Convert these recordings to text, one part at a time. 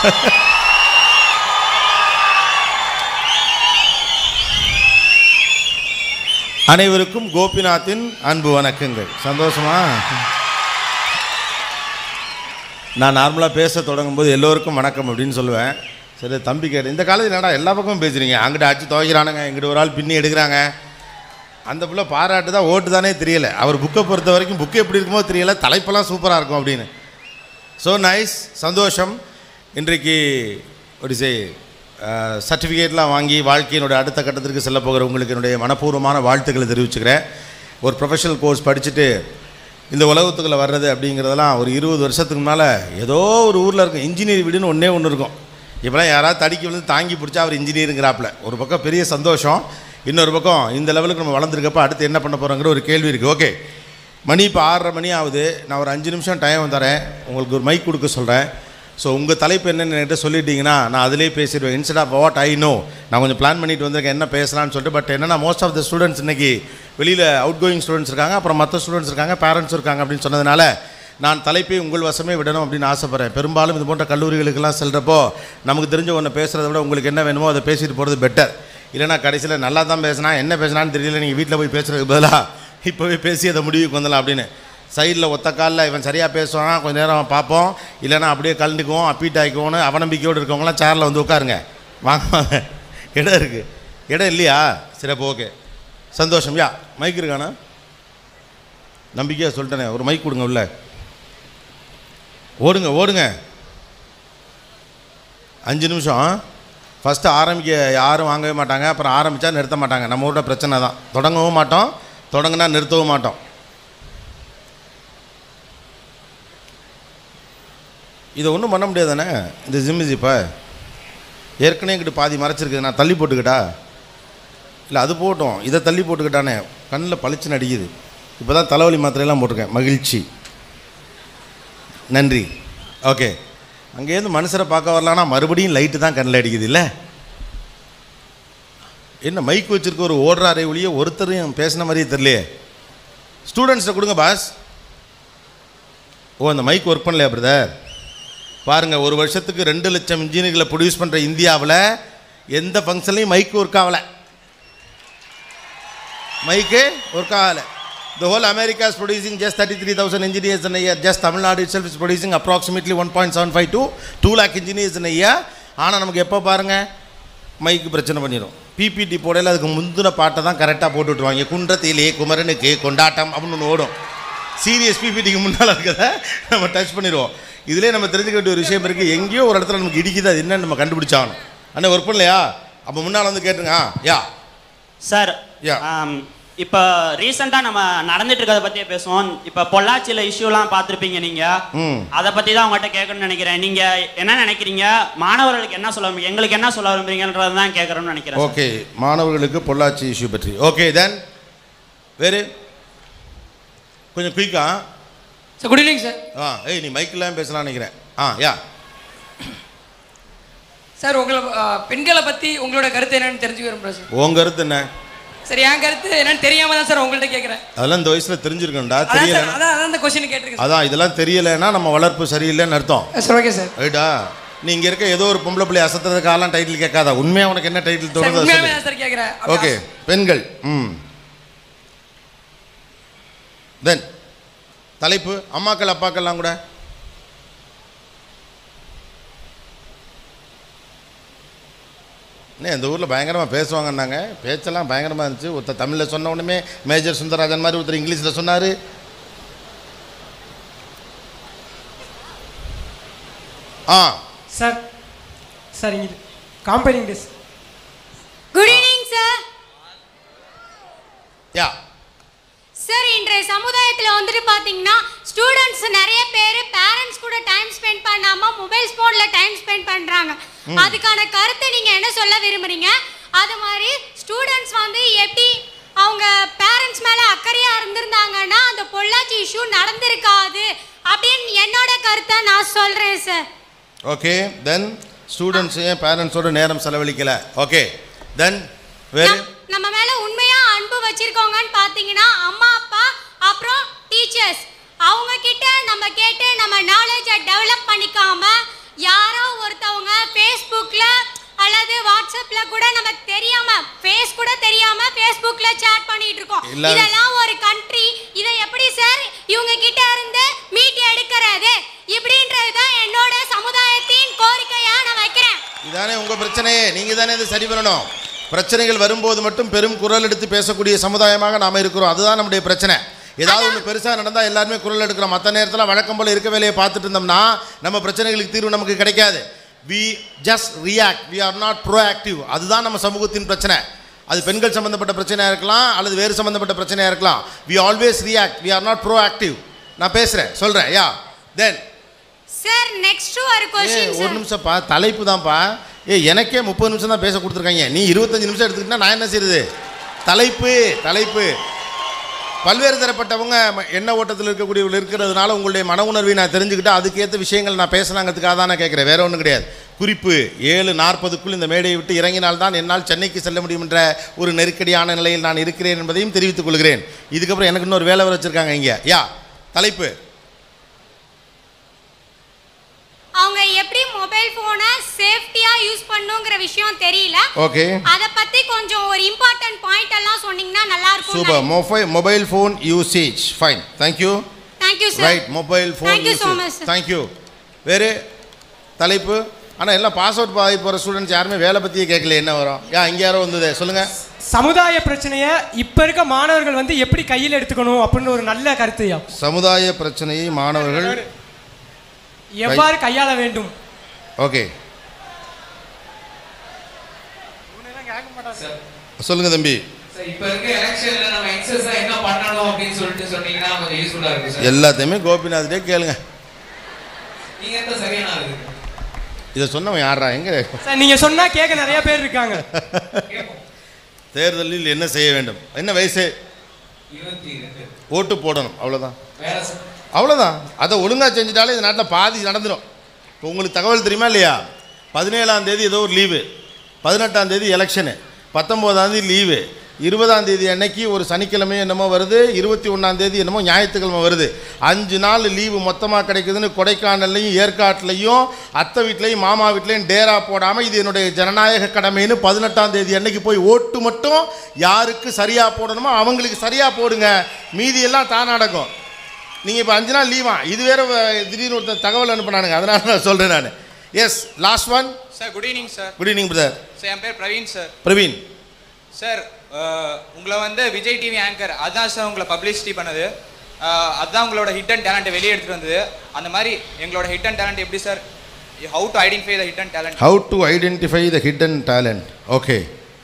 அனைவருக்கும் கோபிநாத்தின் அன்பு வணக்கங்கள் சந்தோஷமா நான் நார்மலாக பேச தொடங்கும்போது எல்லோருக்கும் வணக்கம் அப்படின்னு சொல்லுவேன் சரி தம்பி கேட்டு இந்த காலத்தில் என்னடா எல்லா பக்கமும் பேசுகிறீங்க அங்கிட்ட அடிச்சு துவைக்கிறானுங்க இங்கிட்ட ஒரு ஆள் பின்னி எடுக்கிறாங்க அந்த பிள்ளை பாராட்டு தான் ஓட்டு தானே தெரியல அவர் புக்கை பொறுத்த வரைக்கும் புக்கு எப்படி இருக்குமோ தெரியல தலைப்பெல்லாம் சூப்பராக இருக்கும் அப்படின்னு ஸோ நைஸ் சந்தோஷம் இன்றைக்கு ஒரு சே சர்டிஃபிகேட்லாம் வாங்கி வாழ்க்கையினுடைய அடுத்த கட்டத்திற்கு செல்ல போகிற உங்களுக்கு என்னுடைய மனப்பூர்வமான வாழ்த்துக்களை தெரிவிச்சுக்கிறேன் ஒரு ப்ரொஃபஷனல் கோர்ஸ் படிச்சுட்டு இந்த உலகத்துக்குள்ளே வர்றது அப்படிங்கிறதெல்லாம் ஒரு இருபது வருஷத்துக்கு முன்னால் ஏதோ ஒரு ஊரில் இருக்கும் இன்ஜினியர் வீடுன்னு ஒன்றே ஒன்று இருக்கும் இப்போலாம் யாராவது தடிக்கி விழுந்து தாங்கி பிடிச்சா அவர் இன்ஜினியருங்கிறாப்புல ஒரு பக்கம் பெரிய சந்தோஷம் இன்னொரு பக்கம் இந்த லெவலுக்கு நம்ம வளர்ந்துருக்கப்ப அடுத்து என்ன பண்ண போகிறோங்கிற ஒரு கேள்வி இருக்குது ஓகே மணி இப்போ ஆறரை மணி ஆகுது நான் ஒரு அஞ்சு நிமிஷம் டைம் தரேன் உங்களுக்கு ஒரு மைக் கொடுக்க சொல்கிறேன் ஸோ உங்கள் தலைப்பு என்னன்னு என்கிட்ட சொல்லிட்டீங்கன்னா நான் அதிலே பேசிடுவேன் instead of what I know நான் கொஞ்சம் பிளான் பண்ணிட்டு வந்திருக்கேன் என்ன பேசலாம்னு சொல்லிட்டு பட் என்னன்னா மோஸ்ட் ஆஃப் த ஸ்டூடெண்ட்ஸ் இன்னைக்கு வெளியில் அவுட் கோயிங் ஸ்டூடெண்ட்ஸ் இருக்காங்க அப்புறம் மற்ற ஸ்டூடெண்ட்ஸ் இருக்காங்க பேரண்ட்ஸ் இருக்காங்க அப்படின்னு சொன்னதுனால நான் தலைப்பை உங்கள் வசமே விடணும் அப்படின்னு ஆசைப்பட்றேன் பெரும்பாலும் இது போன்ற கல்லூரிகளுக்கெல்லாம் செல்கிறப்போ நமக்கு தெரிஞ்ச ஒன்று பேசுகிறத விட உங்களுக்கு என்ன வேணுமோ அதை பேசிட்டு போகிறது பெட்டர் இல்லைனா கடைசியில் நல்லா தான் பேசினா என்ன பேசினான்னு தெரியல நீங்கள் வீட்டில் போய் பேசுறதுக்கு பதிலாக இப்போவே பேசி அதை முடிவுக்கு வந்துடலாம் அப்படின்னு சைடில் ஒத்த காலில் இவன் சரியாக பேசுவான் கொஞ்ச நேரம் பார்ப்போம் இல்லைன்னா அப்படியே கலந்துக்குவோம் அப்பீட் ஆகிக்குவோன்னு அவநம்பிக்கையோடு இருக்கவங்களாம் சேரில் வந்து உட்காருங்க வாங்க வாங்க இடம் இருக்குது இடம் இல்லையா சரி அப்போ ஓகே சந்தோஷம் யா மைக் இருக்காண்ணா நம்பிக்கையாக சொல்லிட்டேனே ஒரு மைக் கொடுங்க உள்ள ஓடுங்க ஓடுங்க அஞ்சு நிமிஷம் ஃபஸ்ட்டு ஆரம்பிக்க யாரும் வாங்கவே மாட்டாங்க அப்புறம் ஆரம்பித்தா நிறுத்த மாட்டாங்க நம்ம ஊரோட பிரச்சனை தான் தொடங்கவும் மாட்டோம் தொடங்கினா நிறுத்தவும் மாட்டோம் இதை ஒன்றும் பண்ண முடியாதானே இந்த ஜிம்மி ஜிப்பை ஏற்கனவே எங்கிட்ட பாதி மறைச்சிருக்குது நான் தள்ளி போட்டுக்கிட்டா இல்லை அது போட்டோம் இதை தள்ளி போட்டுக்கிட்டானே கண்ணில் பளிச்சுன்னு அடிக்குது இப்போ தான் தலைவலி மாத்திரையெல்லாம் போட்டிருக்கேன் மகிழ்ச்சி நன்றி ஓகே அங்கேருந்து மனுஷரை பார்க்க வரலான்னா மறுபடியும் லைட்டு தான் கண்ணில் அடிக்குது இல்லை என்ன மைக் வச்சிருக்க ஒரு ஓடுறாரே ஒழிய ஒருத்தரையும் பேசின மாதிரியே தெரியலையே ஸ்டூடெண்ட்ஸை கொடுங்க பாஸ் ஓ அந்த மைக் ஒர்க் பண்ணலையா பிரதர் பாருங்கள் ஒரு வருஷத்துக்கு ரெண்டு லட்சம் இன்ஜினியர்களை ப்ரொடியூஸ் பண்ணுற இந்தியாவில் எந்த ஃபங்க்ஷன்லையும் மைக்கு ஒர்க் ஆகலை மைக்கு ஒர்க் ஆகலை The whole America is producing just 33,000 engineers in a year. Just Tamil Nadu itself is producing approximately 1.75 to 2 lakh engineers in a year. ஆனால் நமக்கு எப்போ பாருங்கள் மைக்கு பிரச்சனை பண்ணிடும் பிபிடி போடையில் அதுக்கு முந்தின பாட்டை தான் கரெக்டாக போட்டு விட்ருவாங்க குன்றத்திலே குமரனுக்கு கொண்டாட்டம் அப்படின்னு ஒன்று ஓடும் சீரியஸ் பிபிடிக்கு முன்னால் இருக்கிறத நம்ம டச் பண்ணிடுவோம் இதிலே நம்ம தெரிஞ்சுக்க வேண்டிய ஒரு விஷயம் இருக்குது எங்கேயோ ஒரு இடத்துல நமக்கு இடிக்குது அது என்னன்னு நம்ம கண்டுபிடிச்சாகணும் அண்ணா ஒர்க் பண்ணலையா அப்போ முன்னால் வந்து கேட்டுங்க ஆ யா சார் Yeah. ஆம், இப்போ ரீசெண்டாக நம்ம நடந்துட்டு இருக்கிறத பற்றியே பேசுவோம் இப்போ பொள்ளாச்சியில் இஷ்யூலாம் பார்த்துருப்பீங்க நீங்கள் ம் அதை பற்றி தான் உங்கள்கிட்ட கேட்கணும்னு நினைக்கிறேன் நீங்கள் என்ன நினைக்கிறீங்க மாணவர்களுக்கு என்ன சொல்ல விரும்புறீங்க எங்களுக்கு என்ன சொல்ல விரும்புறீங்கன்றது தான் கேட்குறோம்னு நினைக்கிறேன் சார். ஓகே மாணவர்களுக்கு பொள்ளாச்சி இஷ்யூ பற்றி ஓகே தென் வேறு கொஞ்சம் குயிக்கா சார் குட் ஈவினிங் சார் ஆ ஏய் நீ மைக்கெல்லாம் பேசலாம்னு நினைக்கிறேன் ஆ யா சார் உங்களை ஆ, பெண்களை பற்றி உங்களோட கருத்து என்னன்னு தெரிஞ்சுக்க விரும்புகிறேன் சார் உன் கருத்து என்ன சரி என் கருத்து என்னன்னு தெரியாம தான் சார் உங்கள்கிட்ட கேட்குறேன் அதெல்லாம் இந்த வயசில் தெரிஞ்சிருக்கணும்டா அதான் சார் தெரியலைன்னா அதான் அதான் அந்த கொஸ்டின் கேட்டிருக்கேன் அதான் இதெல்லாம் தெரியலைன்னா நம்ம வளர்ப்பு சரியில்லைன்னு அர்த்தம் சார் சார் ஓகே சார் ரைட்டா நீ இங்கே இருக்க ஏதோ ஒரு பொம்பளை பிள்ளை அசத்துறதுக்காலாம் டைட்டில் கேட்காதா உண்மையாக உனக்கு என்ன டைட்டில் சார் தோணுதோ உண்மையாவே சொல்லு தான் சார் கேட்குறேன் ஓகே பெண்கள் ம் தென் தலைப்பு அம்மாக்கள் அப்பாக்கள்லாம் கூட என்ன இந்த ஊரில் பயங்கரமாக பேசுவாங்கன்னாங்க பேச்செல்லாம் பயங்கரமாக இருந்துச்சு ஒருத்தர் தமிழில் சொன்ன உடனே மேஜர் சுந்தரராஜன் மாதிரி ஒருத்தர் இங்கிலீஷில் சொன்னார் ஆ சார் சார் இங்கே campaigning days good evening sir yeah sir இன்றைய சமுதாயத்தில் வந்துட்டு பார்த்தீங்கன்னா ஸ்டூடெண்ட்ஸ் நிறைய பேர் பேரண்ட்ஸ் கூட டைம் ஸ்பெண்ட் பண்ணாம மொபைல் ஃபோனில் டைம் ஸ்பெண்ட் பண்ணுறாங்க அதுக்கான கருத்தை நீங்கள் என்ன சொல்ல விரும்புறீங்க அது மாதிரி ஸ்டூடெண்ட்ஸ் வந்து எப்படி அவங்க பேரண்ட்ஸ் மேலே அக்கறையாக இருந்திருந்தாங்கன்னா அந்த பொள்ளாச்சி இஷ்யூ நடந்திருக்காது அப்படின்னு என்னோட கருத்தை நான் சொல்கிறேன் சார் ஓகே தென் ஸ்டூடெண்ட்ஸ் ஏன் பேரண்ட்ஸோட நேரம் செலவழிக்கல ஓகே தென் வேறு நம்- நம்ம மேல உண்மையா அன்பு வச்சிருக்கவங்கன்னு பாத்தீங்கன்னா அம்மா அப்பா அப்புறம் டீச்சர்ஸ் அவங்க கிட்ட நம்ம கேட்டு நம்ம நாலேஜை டெவலப் பண்ணிக்காம யாரோ ஒருத்தவங்க வாட்ஸ்அப்ல கூட நமக்கு தெரியாம ஃபேஸ் கூட தெரியாம Facebookல சேட் பண்ணிட்டு இருக்கோம் இல்ல. இதெல்லாம் ஒரு கண்ட்ரி இதை எப்படி சார் இவங்க கிட்ட இருந்து மீட் எடுக்கிறது இப்படின்றது தான் என்னோட சமுதாயத்தின் கோரிக்கையா நான் வைக்கிறேன் இதானே உங்க பிரச்சனையே நீங்க தானே இதை சரி பண்ணணும் பிரச்சனைகள் வரும்போது மட்டும் பெரும் குரல் எடுத்து பேசக்கூடிய சமுதாயமாக நாம இருக்கிறோம் அதுதான் நம்முடைய பிரச்சனை ஏதாவது ஒன்று பெருசாக நடந்தால் எல்லாருமே குரல் எடுக்கிறோம் மற்ற நேரத்தில் வழக்கம் போல இருக்க வேலையை பார்த்துட்டு இருந்தோம்னா நம்ம பிரச்சனைகளுக்கு தீர்வு நமக்கு கிடைக்காது we just react we are not proactive அதுதான் நம்ம சமூகத்தின் பிரச்சனை அது பெண்கள் சம்பந்தப்பட்ட பிரச்சனையாக இருக்கலாம் அல்லது வேறு சம்பந்தப்பட்ட பிரச்சனையாக இருக்கலாம் we always react we are not proactive நான் பேசுகிறேன் சொல்கிறேன் யா தென் சார் நெக்ஸ்ட் ஒரு ஏய், கொஸ்டின் ஒரு சார் நிமிஷம்ப்பா தலைப்பு தான்ப்பா ஏ எனக்கே முப்பது நிமிஷம் தான் பேச கொடுத்துருக்காங்க நீ இருபத்தஞ்சு நிமிஷம் எடுத்துக்கிட்டா நான் என்ன செய்யுது தலைப்பு தலைப்பு பல்வேறு தரப்பட்டவங்க ம- எண்ண ஓட்டத்தில் இருக்கக்கூடியவர்கள் இருக்கிறதுனால உங்களுடைய மன உணர்வை நான் தெரிஞ்சுக்கிட்டு அதுக்கேற்ற விஷயங்கள் நான் பேசலாங்கிறதுக்காக தான் நான் கேட்குறேன் வேற ஒன்றும் கிடையாது குறிப்பு ஏழு நாற்பதுக்குள் இந்த மேடையை விட்டு இறங்கினால்தான் என்னால் சென்னைக்கு செல்ல முடியும் என்ற ஒரு நெருக்கடியான நிலையில் நான் இருக்கிறேன் என்பதையும் தெரிவித்துக் கொள்கிறேன் இதுக்கப்புறம் எனக்கு இன்னொரு வேலை வர வச்சுருக்காங்க இங்கே யா தலைப்பு அவங்க எப்படி மொபைல் போனை சேஃப்டியா யூஸ் பண்ணுங்கிற விஷயம் தெரியல ஓகே அத பத்தி கொஞ்சம் ஒரு இம்பார்ட்டன்ட் பாயிண்ட் எல்லாம் சொன்னீங்கன்னா நல்லா சூப்பர் இருக்கும் mobile mobile phone usage fine thank you thank you sir right mobile phone Thank you so much, sir. Thank you வேறு தலைப்பு ஆனால் எல்லாம் பாஸ் அவுட் பாதி போகிற ஸ்டூடெண்ட்ஸ் யாருமே வேலை பற்றியே கேட்கல என்ன வரும் யா இங்கே யாரோ வந்தது சொல்லுங்கள் சமுதாய பிரச்சனையை இப்ப இருக்க மாணவர்கள் வந்து எப்படி கையில் எடுத்துக்கணும் அப்படின்னு ஒரு நல்ல கருத்தையா சமுதாய பிரச்சனையை மாணவர்கள் எவ்வாறு கையாள வேண்டும் ஓகே சொல்லுங்க தம்பி சார் இப்போ இருக்க எலெக்ஷன்ல நம்ம எக்ஸஸா என்ன பண்ணணும் அப்படின்னு சொல்லிட்டு சொன்னீங்கன்னா கொஞ்சம் யூஸ்ஃபுல்லா இருக்கும் சார் எல்லாத்தையுமே கோபிநாத்டே கேளுங்க நீங்க எந்த சரியான ஆளு இருக்கு இதை சொன்னவன் யாரா எங்கே சார் நீங்க சொன்னா கேட்க நிறைய பேர் இருக்காங்க தேர்தலில் என்ன செய்ய வேண்டும் என்ன வயசு இருபத்தி ரெண்டு ஓட்டு போடணும் அவ்வளோதான் வேற சார் அவ்வளோதான் அதை ஒழுங்காக செஞ்சுட்டாலே இந்த நாட்டில் பாதி நடந்துடும் இப்போ உங்களுக்கு தகவல் தெரியுமா இல்லையா பதினேழாம் தேதி ஏதோ ஒரு லீவு பதினெட்டாம் தேதி எலெக்ஷனு பத்தொம்போதாம் தேதி லீவு இருபதாம் தேதி அன்னைக்கு ஒரு சனிக்கிழமை என்னமோ வருது இருபத்தி ஒன்றாம் தேதி என்னமோ ஞாயிற்றுக்கிழமை வருது அஞ்சு நாள் லீவு மொத்தமாக கிடைக்குதுன்னு கொடைக்கானல்லையும் ஏற்காட்டிலையும் அத்தை வீட்லையும் மாமா வீட்லையும் டேரா போடாமல் இது என்னுடைய ஜனநாயக கடமைன்னு பதினெட்டாம் தேதி அன்னைக்கு போய் ஓட்டு மட்டும் யாருக்கு சரியாக போடணுமோ அவங்களுக்கு சரியாக போடுங்க மீதியெல்லாம் தான் நடக்கும் நீங்கள் இப்போ அஞ்சு நாள் லீவா இது வேற வ- திடீர்னு ஒருத்தர் தகவல் அனுப்புனானுங்க அதனால நான் சொல்கிறேன் நான் yes last one sir good evening sir good evening brother sir என் பேர் பிரவீன் சார் பிரவீன் சார் அஹ், உங்களை வந்து விஜய் டிவி ஆங்கர் அதான் சார் உங்களை பப்ளிசிட்டி பண்ணது அஹ், அதான் உங்களோட ஹிட் அண்ட் டேலண்ட்டை வெளியே எடுத்துகிட்டு வந்தது அந்த மாதிரி எங்களோட ஹிட் அண்ட் டேலண்ட் எப்படி sir how to identify the hidden talent how to identify the hidden talent okay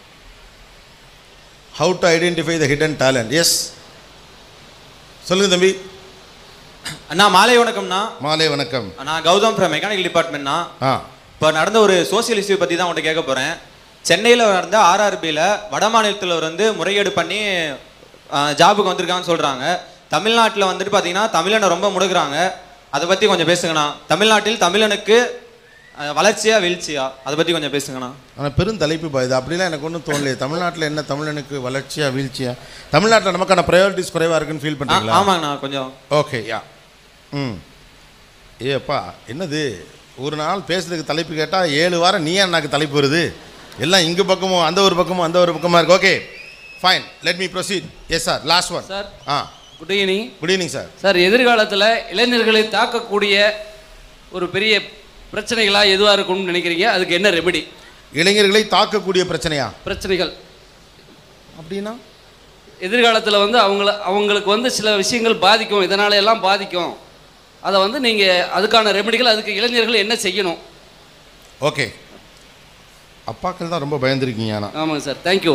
how to identify the hidden talent yes சொல்லுங்க தம்பி அண்ணா மாலை வணக்கம்ண்ணா மாலை வணக்கம் நான் கௌதம் ஃப்ரம் மெக்கானிக்கல் டிபார்ட்மெண்ட்ண்ணா ஆ இப்போ நடந்த ஒரு சோசியல் இஷ்யூ பற்றி தான் உங்கள்கிட்ட கேட்க போகிறேன் சென்னையில் நடந்த ஆர்ஆர்பியில் வட மாநிலத்தில் வந்து முறைகேடு பண்ணி ஜாபுக்கு வந்திருக்காங்கன்னு சொல்கிறாங்க தமிழ்நாட்டில் வந்துட்டு பார்த்தீங்கன்னா தமிழனை ரொம்ப முடுக்குறாங்க அதை பற்றி கொஞ்சம் பேசுங்கண்ணா தமிழ்நாட்டில் தமிழனுக்கு அஹ், வளர்ச்சியா வீழ்ச்சியா அதை பற்றி கொஞ்சம் பேசுங்கண்ணா ஆனால் பெரும் தலைப்பு பா இது அப்படிலாம் எனக்கு ஒன்றும் தோணலையே தமிழ்நாட்டில் என்ன தமிழனுக்கு வளர்ச்சியா வீழ்ச்சியா தமிழ்நாட்டில் நமக்கான ப்ரையாரிட்டிஸ் குறைவாக இருக்குன்னு ஃபீல் ஆ- பண்ணுறீங்களா ஆமாங்கண்ணா கொஞ்சம் ஓகே யா ம் ஏப்பா என்னது ஒரு நாள் பேசுறதுக்கு தலைப்பு கேட்டால் ஏழு வாரம் நீ அண்ணாக்கு தலைப்பு வருது எல்லாம் இங்கே பக்கமும் அந்த ஒரு பக்கமும் அந்த ஒரு பக்கமாக இருக்கு okay fine let me proceed yes sir last one sir ஆ good evening good evening sir sir எதிர்காலத்தில் இளைஞர்களை தாக்கக்கூடிய ஒரு பெரிய பிரச்சனைகளாக எதுவாக இருக்கும்னு நினைக்கிறீங்க அதுக்கு என்ன ரெமெடி இளைஞர்களை தாக்கக்கூடிய பிரச்சனையா பிரச்சனைகள் அப்படின்னா எதிர்காலத்தில் வந்து அவங்கள அவங்களுக்கு வந்து சில விஷயங்கள் பாதிக்கும் இதனால எல்லாம் பாதிக்கும் அதை வந்து நீங்கள் அதுக்கான ரெமெடிகள் அதுக்கு இளைஞர்கள் என்ன செய்யணும் ஓகே அப்பாக்கள் தான் ரொம்ப பயந்துருக்கீங்க ஆனால் ஆமாங்க சார் தேங்க்யூ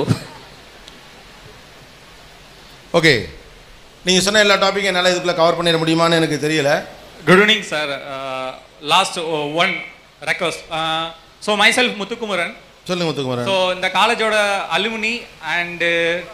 ஓகே நீங்கள் சொன்ன எல்லா டாப்பிக்கும் என்னால் இதுக்குள்ளே கவர் பண்ணிட முடியுமான்னு எனக்கு தெரியல Good evening, sir. Uh, last uh, one request. Uh, so myself, Muthukumaran. சொல்லுங்க முத்துக்குமரன் ஸோ இந்த காலேஜோட அலுமினி அண்டு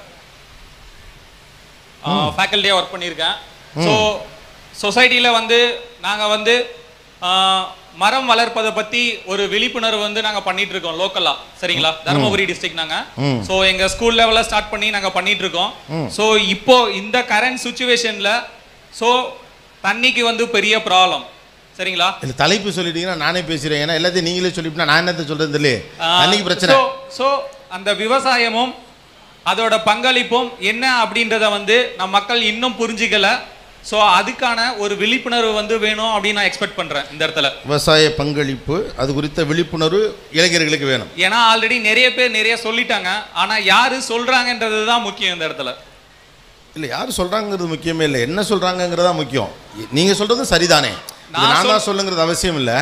ஃபேக்கல்ட்டியாக ஒர்க் பண்ணியிருக்கேன் ஸோ சொசைட்டியில் வந்து நாங்கள் வந்து ஆஹ், மரம் வளர்ப்பதை பற்றி ஒரு விழிப்புணர்வு வந்து நாங்கள் பண்ணிட்டு இருக்கோம் லோக்கலாக சரிங்களா தருமபுரி டிஸ்ட்ரிக்ட் ம். நாங்கள் ஸோ எங்கள் ஸ்கூல் லெவலில் ஸ்டார்ட் பண்ணி நாங்கள் பண்ணிட்டு இருக்கோம் ம். ஸோ இப்போ இந்த கரண்ட் சுச்சுவேஷனில் ஸோ தண்ணிக்கு வந்து பெரிய ப்ராப்ளம் சரிங்களா இல்லை தலைப்பு சொல்லிட்டீங்கன்னா நானே பேசுகிறேன் ஏன்னா எல்லாத்தையும் நீங்களே சொல்லிவிட்டா நான் என்னத்தை சொல்கிறது இல்லையே அன்னைக்கு பிரச்சனை ஸோ ஸோ அந்த விவசாயமும் அதோட பங்களிப்பும் என்ன அப்படின்றத வந்து நம் மக்கள் இன்னும் புரிஞ்சிக்கல ஸோ அதுக்கான ஒரு விழிப்புணர்வு வந்து வேணும் அப்படின்னு நான் எக்ஸ்பெக்ட் பண்றேன் இந்த இடத்துல விவசாய பங்களிப்பு அது குறித்த விழிப்புணர்வு இளைஞர்களுக்கு வேணும் ஏன்னா ஆல்ரெடி நிறைய பேர் நிறைய சொல்லிட்டாங்க ஆனா யாரு சொல்றாங்கன்றது தான் முக்கியம் இந்த இடத்துல இல்லை யார் சொல்கிறாங்கிறது முக்கியமே இல்லை என்ன சொல்கிறாங்கங்கிறது தான் முக்கியம் நீங்கள் சொல்கிறது சரிதானே இது நான் நான் தான் சொல்- சொல்லுங்கிறது அவசியம் இல்லை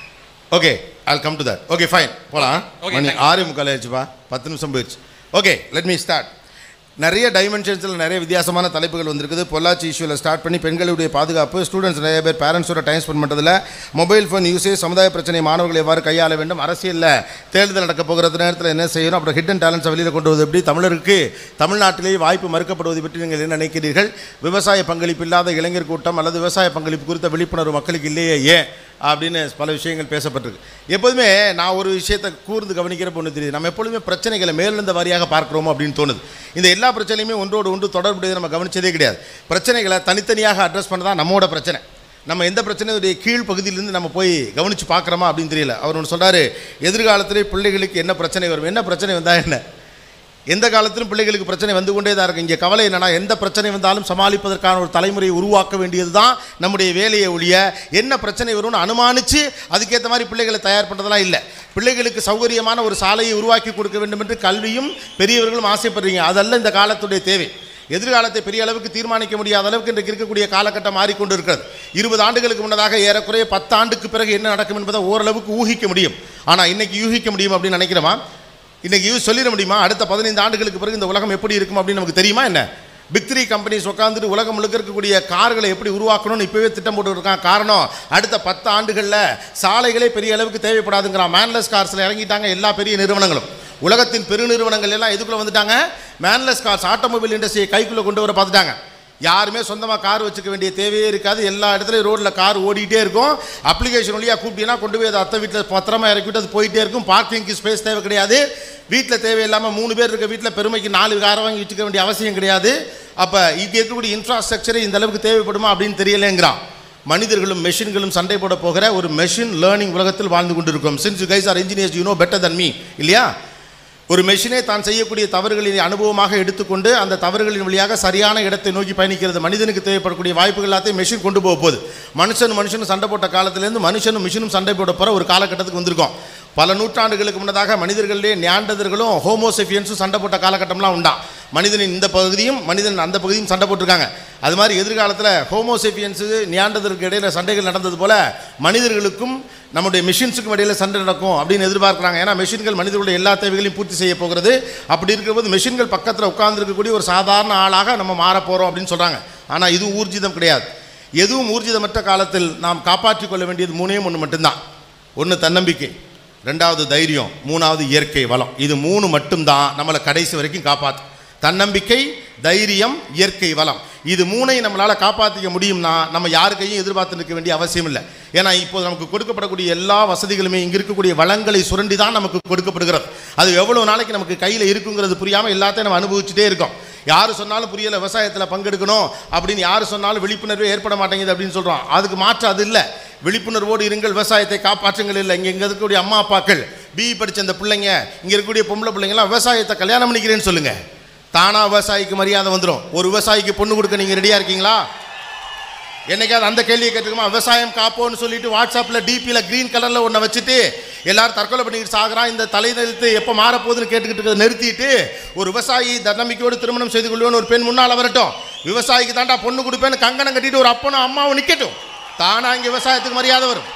okay I'll come to that okay fine போகலாம் Okay, மணி thank you. ஆறு முக்கால் ஆயிடுச்சுப்பா பத்து நிமிஷம் போயிடுச்சு ஓகே லெட் மீ ஸ்டார்ட் நிறைய டைமென்ஷன்ஸில் நிறைய வித்தியாசமான தலைப்புகள் வந்திருக்குது பொள்ளாச்சி இஷ்யூவில் ஸ்டார்ட் பண்ணி பெண்களுடைய பாதுகாப்பு ஸ்டூடெண்ட்ஸ் நிறைய பேர் பேரண்ட்ஸோட டைம் ஸ்பெண்ட் பண்ணுறதுல மொபைல் ஃபோன் யூசேஜ் சமுதாய பிரச்சனை மாணவர்கள் எவ்வாறு கையாள வேண்டும் அரசியலில் தேர்தல் நடக்க போகிறது நேரத்தில் என்ன செய்யணும் அப்புறம் ஹிடன் டேலண்ட்ஸை வெளியில் கொண்டு வருவது எப்படி தமிழருக்கு தமிழ்நாட்டிலேயே வாய்ப்பு மறுக்கப்படுவது பற்றி நீங்கள் என்ன நினைக்கிறீர்கள் விவசாய பங்களிப்பு இல்லாத இளைஞர் கூட்டம் அல்லது விவசாய பங்களிப்பு குறித்த விழிப்புணர்வு மக்களுக்கு இல்லையே ஏன் அப்படின்னு பல விஷயங்கள் பேசப்பட்டிருக்கு எப்போதுமே நான் ஒரு விஷயத்தை கூர்ந்து கவனிக்கிறப்ப ஒன்று தெரியுது நம்ம எப்பொழுதுமே பிரச்சனைகளை மேலிருந்த வாரியாக பார்க்குறோமோ அப்படின்னு தோணுது இந்த எல்லா பிரச்சனையுமே ஒன்றோடு ஒன்று தொடர்புடையது நம்ம கவனிச்சதே கிடையாது பிரச்சனைகளை தனித்தனியாக அட்ரஸ் பண்ண தான் நம்மோட பிரச்சனை நம்ம எந்த பிரச்சனையுடைய கீழ் பகுதியிலேருந்து நம்ம போய் கவனித்து பார்க்குறோமா அப்படின்னு தெரியல அவர் ஒன்று சொல்கிறாரு எதிர்காலத்திலே பிள்ளைகளுக்கு என்ன பிரச்சனை வரும் என்ன பிரச்சனை வந்தால் என்ன எந்த காலத்திலும் பிள்ளைகளுக்கு பிரச்சனை வந்து கொண்டே தான் இருக்கு இங்கே கவலை என்னன்னா எந்த பிரச்சனை வந்தாலும் சமாளிப்பதற்கான ஒரு தலைமுறையை உருவாக்க வேண்டியது தான் நம்முடைய வேலையை ஒழிய என்ன பிரச்சனை வரும்னு அனுமானித்து அதுக்கேற்ற மாதிரி பிள்ளைகளை தயார் பண்ணுறதெல்லாம் இல்லை பிள்ளைகளுக்கு சௌகரியமான ஒரு சாலையை உருவாக்கி கொடுக்க வேண்டும் என்று கல்வியும் பெரியவர்களும் ஆசைப்படுறீங்க அதல்ல இந்த காலத்துடைய தேவை எதிர்காலத்தை பெரிய அளவுக்கு தீர்மானிக்க முடியாத அளவுக்கு இன்றைக்கு இருக்கக்கூடிய காலகட்டம் மாறிக்கொண்டு இருக்கிறது இருபது ஆண்டுகளுக்கு முன்னதாக ஏறக்குறைய பத்து ஆண்டுக்கு பிறகு என்ன நடக்கும் என்பதை ஓரளவுக்கு ஊகிக்க முடியும் ஆனால் இன்னைக்கு யூகிக்க முடியும் அப்படின்னு நினைக்கிறோமா இன்னைக்கு யூஸ் சொல்லிட முடியுமா அடுத்த பதினைந்து ஆண்டுகளுக்கு பிறகு இந்த உலகம் எப்படி இருக்கும் அப்படின்னு நமக்கு தெரியுமா என்ன பிக் த்ரீ கம்பெனிஸ் உட்காந்துட்டு உலகம் முழுக்க இருக்கக்கூடிய கார்களை எப்படி உருவாக்கணும்னு இப்போவே திட்டம் போட்டு இருக்கான் காரணம் அடுத்த பத்து ஆண்டுகளில் சாலைகளே பெரிய அளவுக்கு தேவைப்படாதுங்கிறான் மேன்லெஸ் கார்ஸில் இறங்கிட்டாங்க எல்லா பெரிய நிறுவனங்களும் உலகத்தின் பெருநிறுவனங்கள் எல்லாம் எதுக்குள்ளே வந்துட்டாங்க மேன்லெஸ் கார்ஸ் ஆட்டோமொபைல் இண்டஸ்ட்ரியை கைக்குள்ளே கொண்டு வர பார்த்துட்டாங்க யாருமே சொந்தமாக கார் வச்சுக்க வேண்டிய தேவையே இருக்காது எல்லா இடத்துலையும் ரோட்டில் கார் ஓடிட்டே இருக்கும் அப்ளிகேஷன் வழியாக கூப்பிட்டீங்கன்னா கொண்டு போய் அதை அத்தை வீட்டில் பத்திரமா இறக்கிவிட்டு அது போயிட்டே இருக்கும் பார்க்கிங்க்கு ஸ்பேஸ் தேவை கிடையாது வீட்டில் தேவையில்லாமல் மூணு பேர் இருக்க வீட்டில் பெருமைக்கு நாலு காரை வாங்கி வச்சுக்க வேண்டிய அவசியம் கிடையாது அப்போ இங்கே இருக்கக்கூடிய இன்ஃப்ராஸ்ட்ரக்சரே இந்த அளவுக்கு தேவைப்படுமா அப்படின்னு தெரியலேங்கிறான் மனிதர்களும் மெஷின்களும் சண்டை போட போகிற ஒரு மெஷின் லேர்னிங் உலகத்தில் வாழ்ந்து கொண்டிருக்கோம் since you guys are engineers you know better than me இல்லையா ஒரு மெஷினே தான் செய்யக்கூடிய தவறுகளின் அனுபவமாக எடுத்துக்கொண்டு அந்த தவறுகளின் வழியாக சரியான இடத்தை நோக்கி பயணிக்கிறது மனிதனுக்கு தேவைப்படக்கூடிய வாய்ப்புகள் எல்லாத்தையும் மெஷின் கொண்டு போக போகுது மனுஷன் மனுஷனும் சண்டை போட்ட காலத்திலேருந்து மனுஷனும் மிஷினும் சண்டை போட போகிற ஒரு காலகட்டத்துக்கு வந்திருக்கோம் பல நூற்றாண்டுகளுக்கு முன்னதாக மனிதர்களிலே நியாண்டதர்களும் ஹோமோசெஃபியன்ஸும் சண்டை போட்ட காலகட்டம்லாம் உண்டா மனிதனின் இந்த பகுதியும் மனிதன் அந்த பகுதியும் சண்டை போட்டிருக்காங்க அது மாதிரி எதிர்காலத்தில் ஹோமோசெஃபியன்ஸு நியாண்டதற்கு இடையில சண்டைகள் நடந்தது போல மனிதர்களுக்கும் நம்முடைய மிஷின்ஸுக்கும் இடையில சண்டை நடக்கும் அப்படின்னு எதிர்பார்க்குறாங்க ஏன்னா மெஷின்கள் மனிதர்களுடைய எல்லா தேவைகளையும் பூர்த்தி செய்ய போகிறது அப்படி இருக்கிறபோது மெஷின்கள் பக்கத்தில் உட்கார்ந்துருக்கக்கூடிய ஒரு சாதாரண ஆளாக நம்ம மாறப் போகிறோம் அப்படின்னு சொல்கிறாங்க ஆனால் இதுவும் ஊர்ஜிதம் கிடையாது எதுவும் ஊர்ஜிதமற்ற காலத்தில் நாம் காப்பாற்றிக் கொள்ள வேண்டியது மூணே ஒன்று மட்டும்தான் ஒன்று தன்னம்பிக்கை ரெண்டாவது தைரியம் மூணாவது இயற்கை வளம் இது மூணு மட்டும்தான் நம்மளை கடைசி வரைக்கும் காப்பாற்றும் தன்னம்பிக்கை தைரியம் இயற்கை வளம் இது மூணையும் நம்மளால் காப்பாற்றிக்க முடியும்னா நம்ம யாருக்கையும் எதிர்பார்த்து நிற்க வேண்டிய அவசியம் இல்லை ஏன்னா இப்போ நமக்கு கொடுக்கப்படக்கூடிய எல்லா வசதிகளுமே இங்கே இருக்கக்கூடிய வளங்களை சுரண்டி தான் நமக்கு கொடுக்கப்படுகிறது அது எவ்வளோ நாளைக்கு நமக்கு கையில் இருக்குங்கிறது புரியாமல் எல்லாத்தையும் நம்ம அனுபவிச்சுட்டே இருக்கோம் யார் சொன்னாலும் புரியல விவசாயத்தில் பங்கெடுக்கணும் அப்படின்னு யார் சொன்னாலும் விழிப்புணர்வே ஏற்பட மாட்டேங்குது அப்படின்னு சொல்கிறோம் அதுக்கு மாற்று அது இல்லை விழிப்புணர்வோடு இருங்கள் விவசாயத்தை காப்பாற்றுங்கள் இல்லை இங்கே இங்கே இருக்கக்கூடிய அம்மா அப்பாக்கள் பிஇ படித்த அந்த பிள்ளைங்க இங்கே இருக்கக்கூடிய பொம்பளை பிள்ளைங்களாம் விவசாயத்தை கல்யாணம் பண்ணிக்கிறேன்னு சொல்லுங்கள் தானா விவசாயிக்கு மரியாதை வந்துடும் ஒரு விவசாயிக்கு பொண்ணு கொடுக்க நீங்கள் ரெடியாக இருக்கீங்களா என்னைக்காவது அந்த கேள்வியை கேட்டுக்கோமா விவசாயம் காப்போன்னு சொல்லிட்டு வாட்ஸ்அப்பில் டிபியில் க்ரீன் கலரில் ஒன்றை வச்சுட்டு எல்லாரும் தற்கொலை பண்ணிக்கிட்டு சாகுறான் இந்த தலைநிறுத்து எப்போ மாறப்போகுதுன்னு கேட்டுக்கிட்டு இருக்கிறத நிறுத்திட்டு ஒரு விவசாயி தன்னம்பிக்கையோடு திருமணம் செய்து கொள்வேன்னு ஒரு பெண் முன்னால் வரட்டும் விவசாயிக்கு தாண்டா பொண்ணு கொடுப்பேன்னு கங்கணம் கட்டிட்டு ஒரு அப்பனும் அம்மாவும் நிற்கட்டும் தானா இங்கே விவசாயத்துக்கு மரியாதை வரும்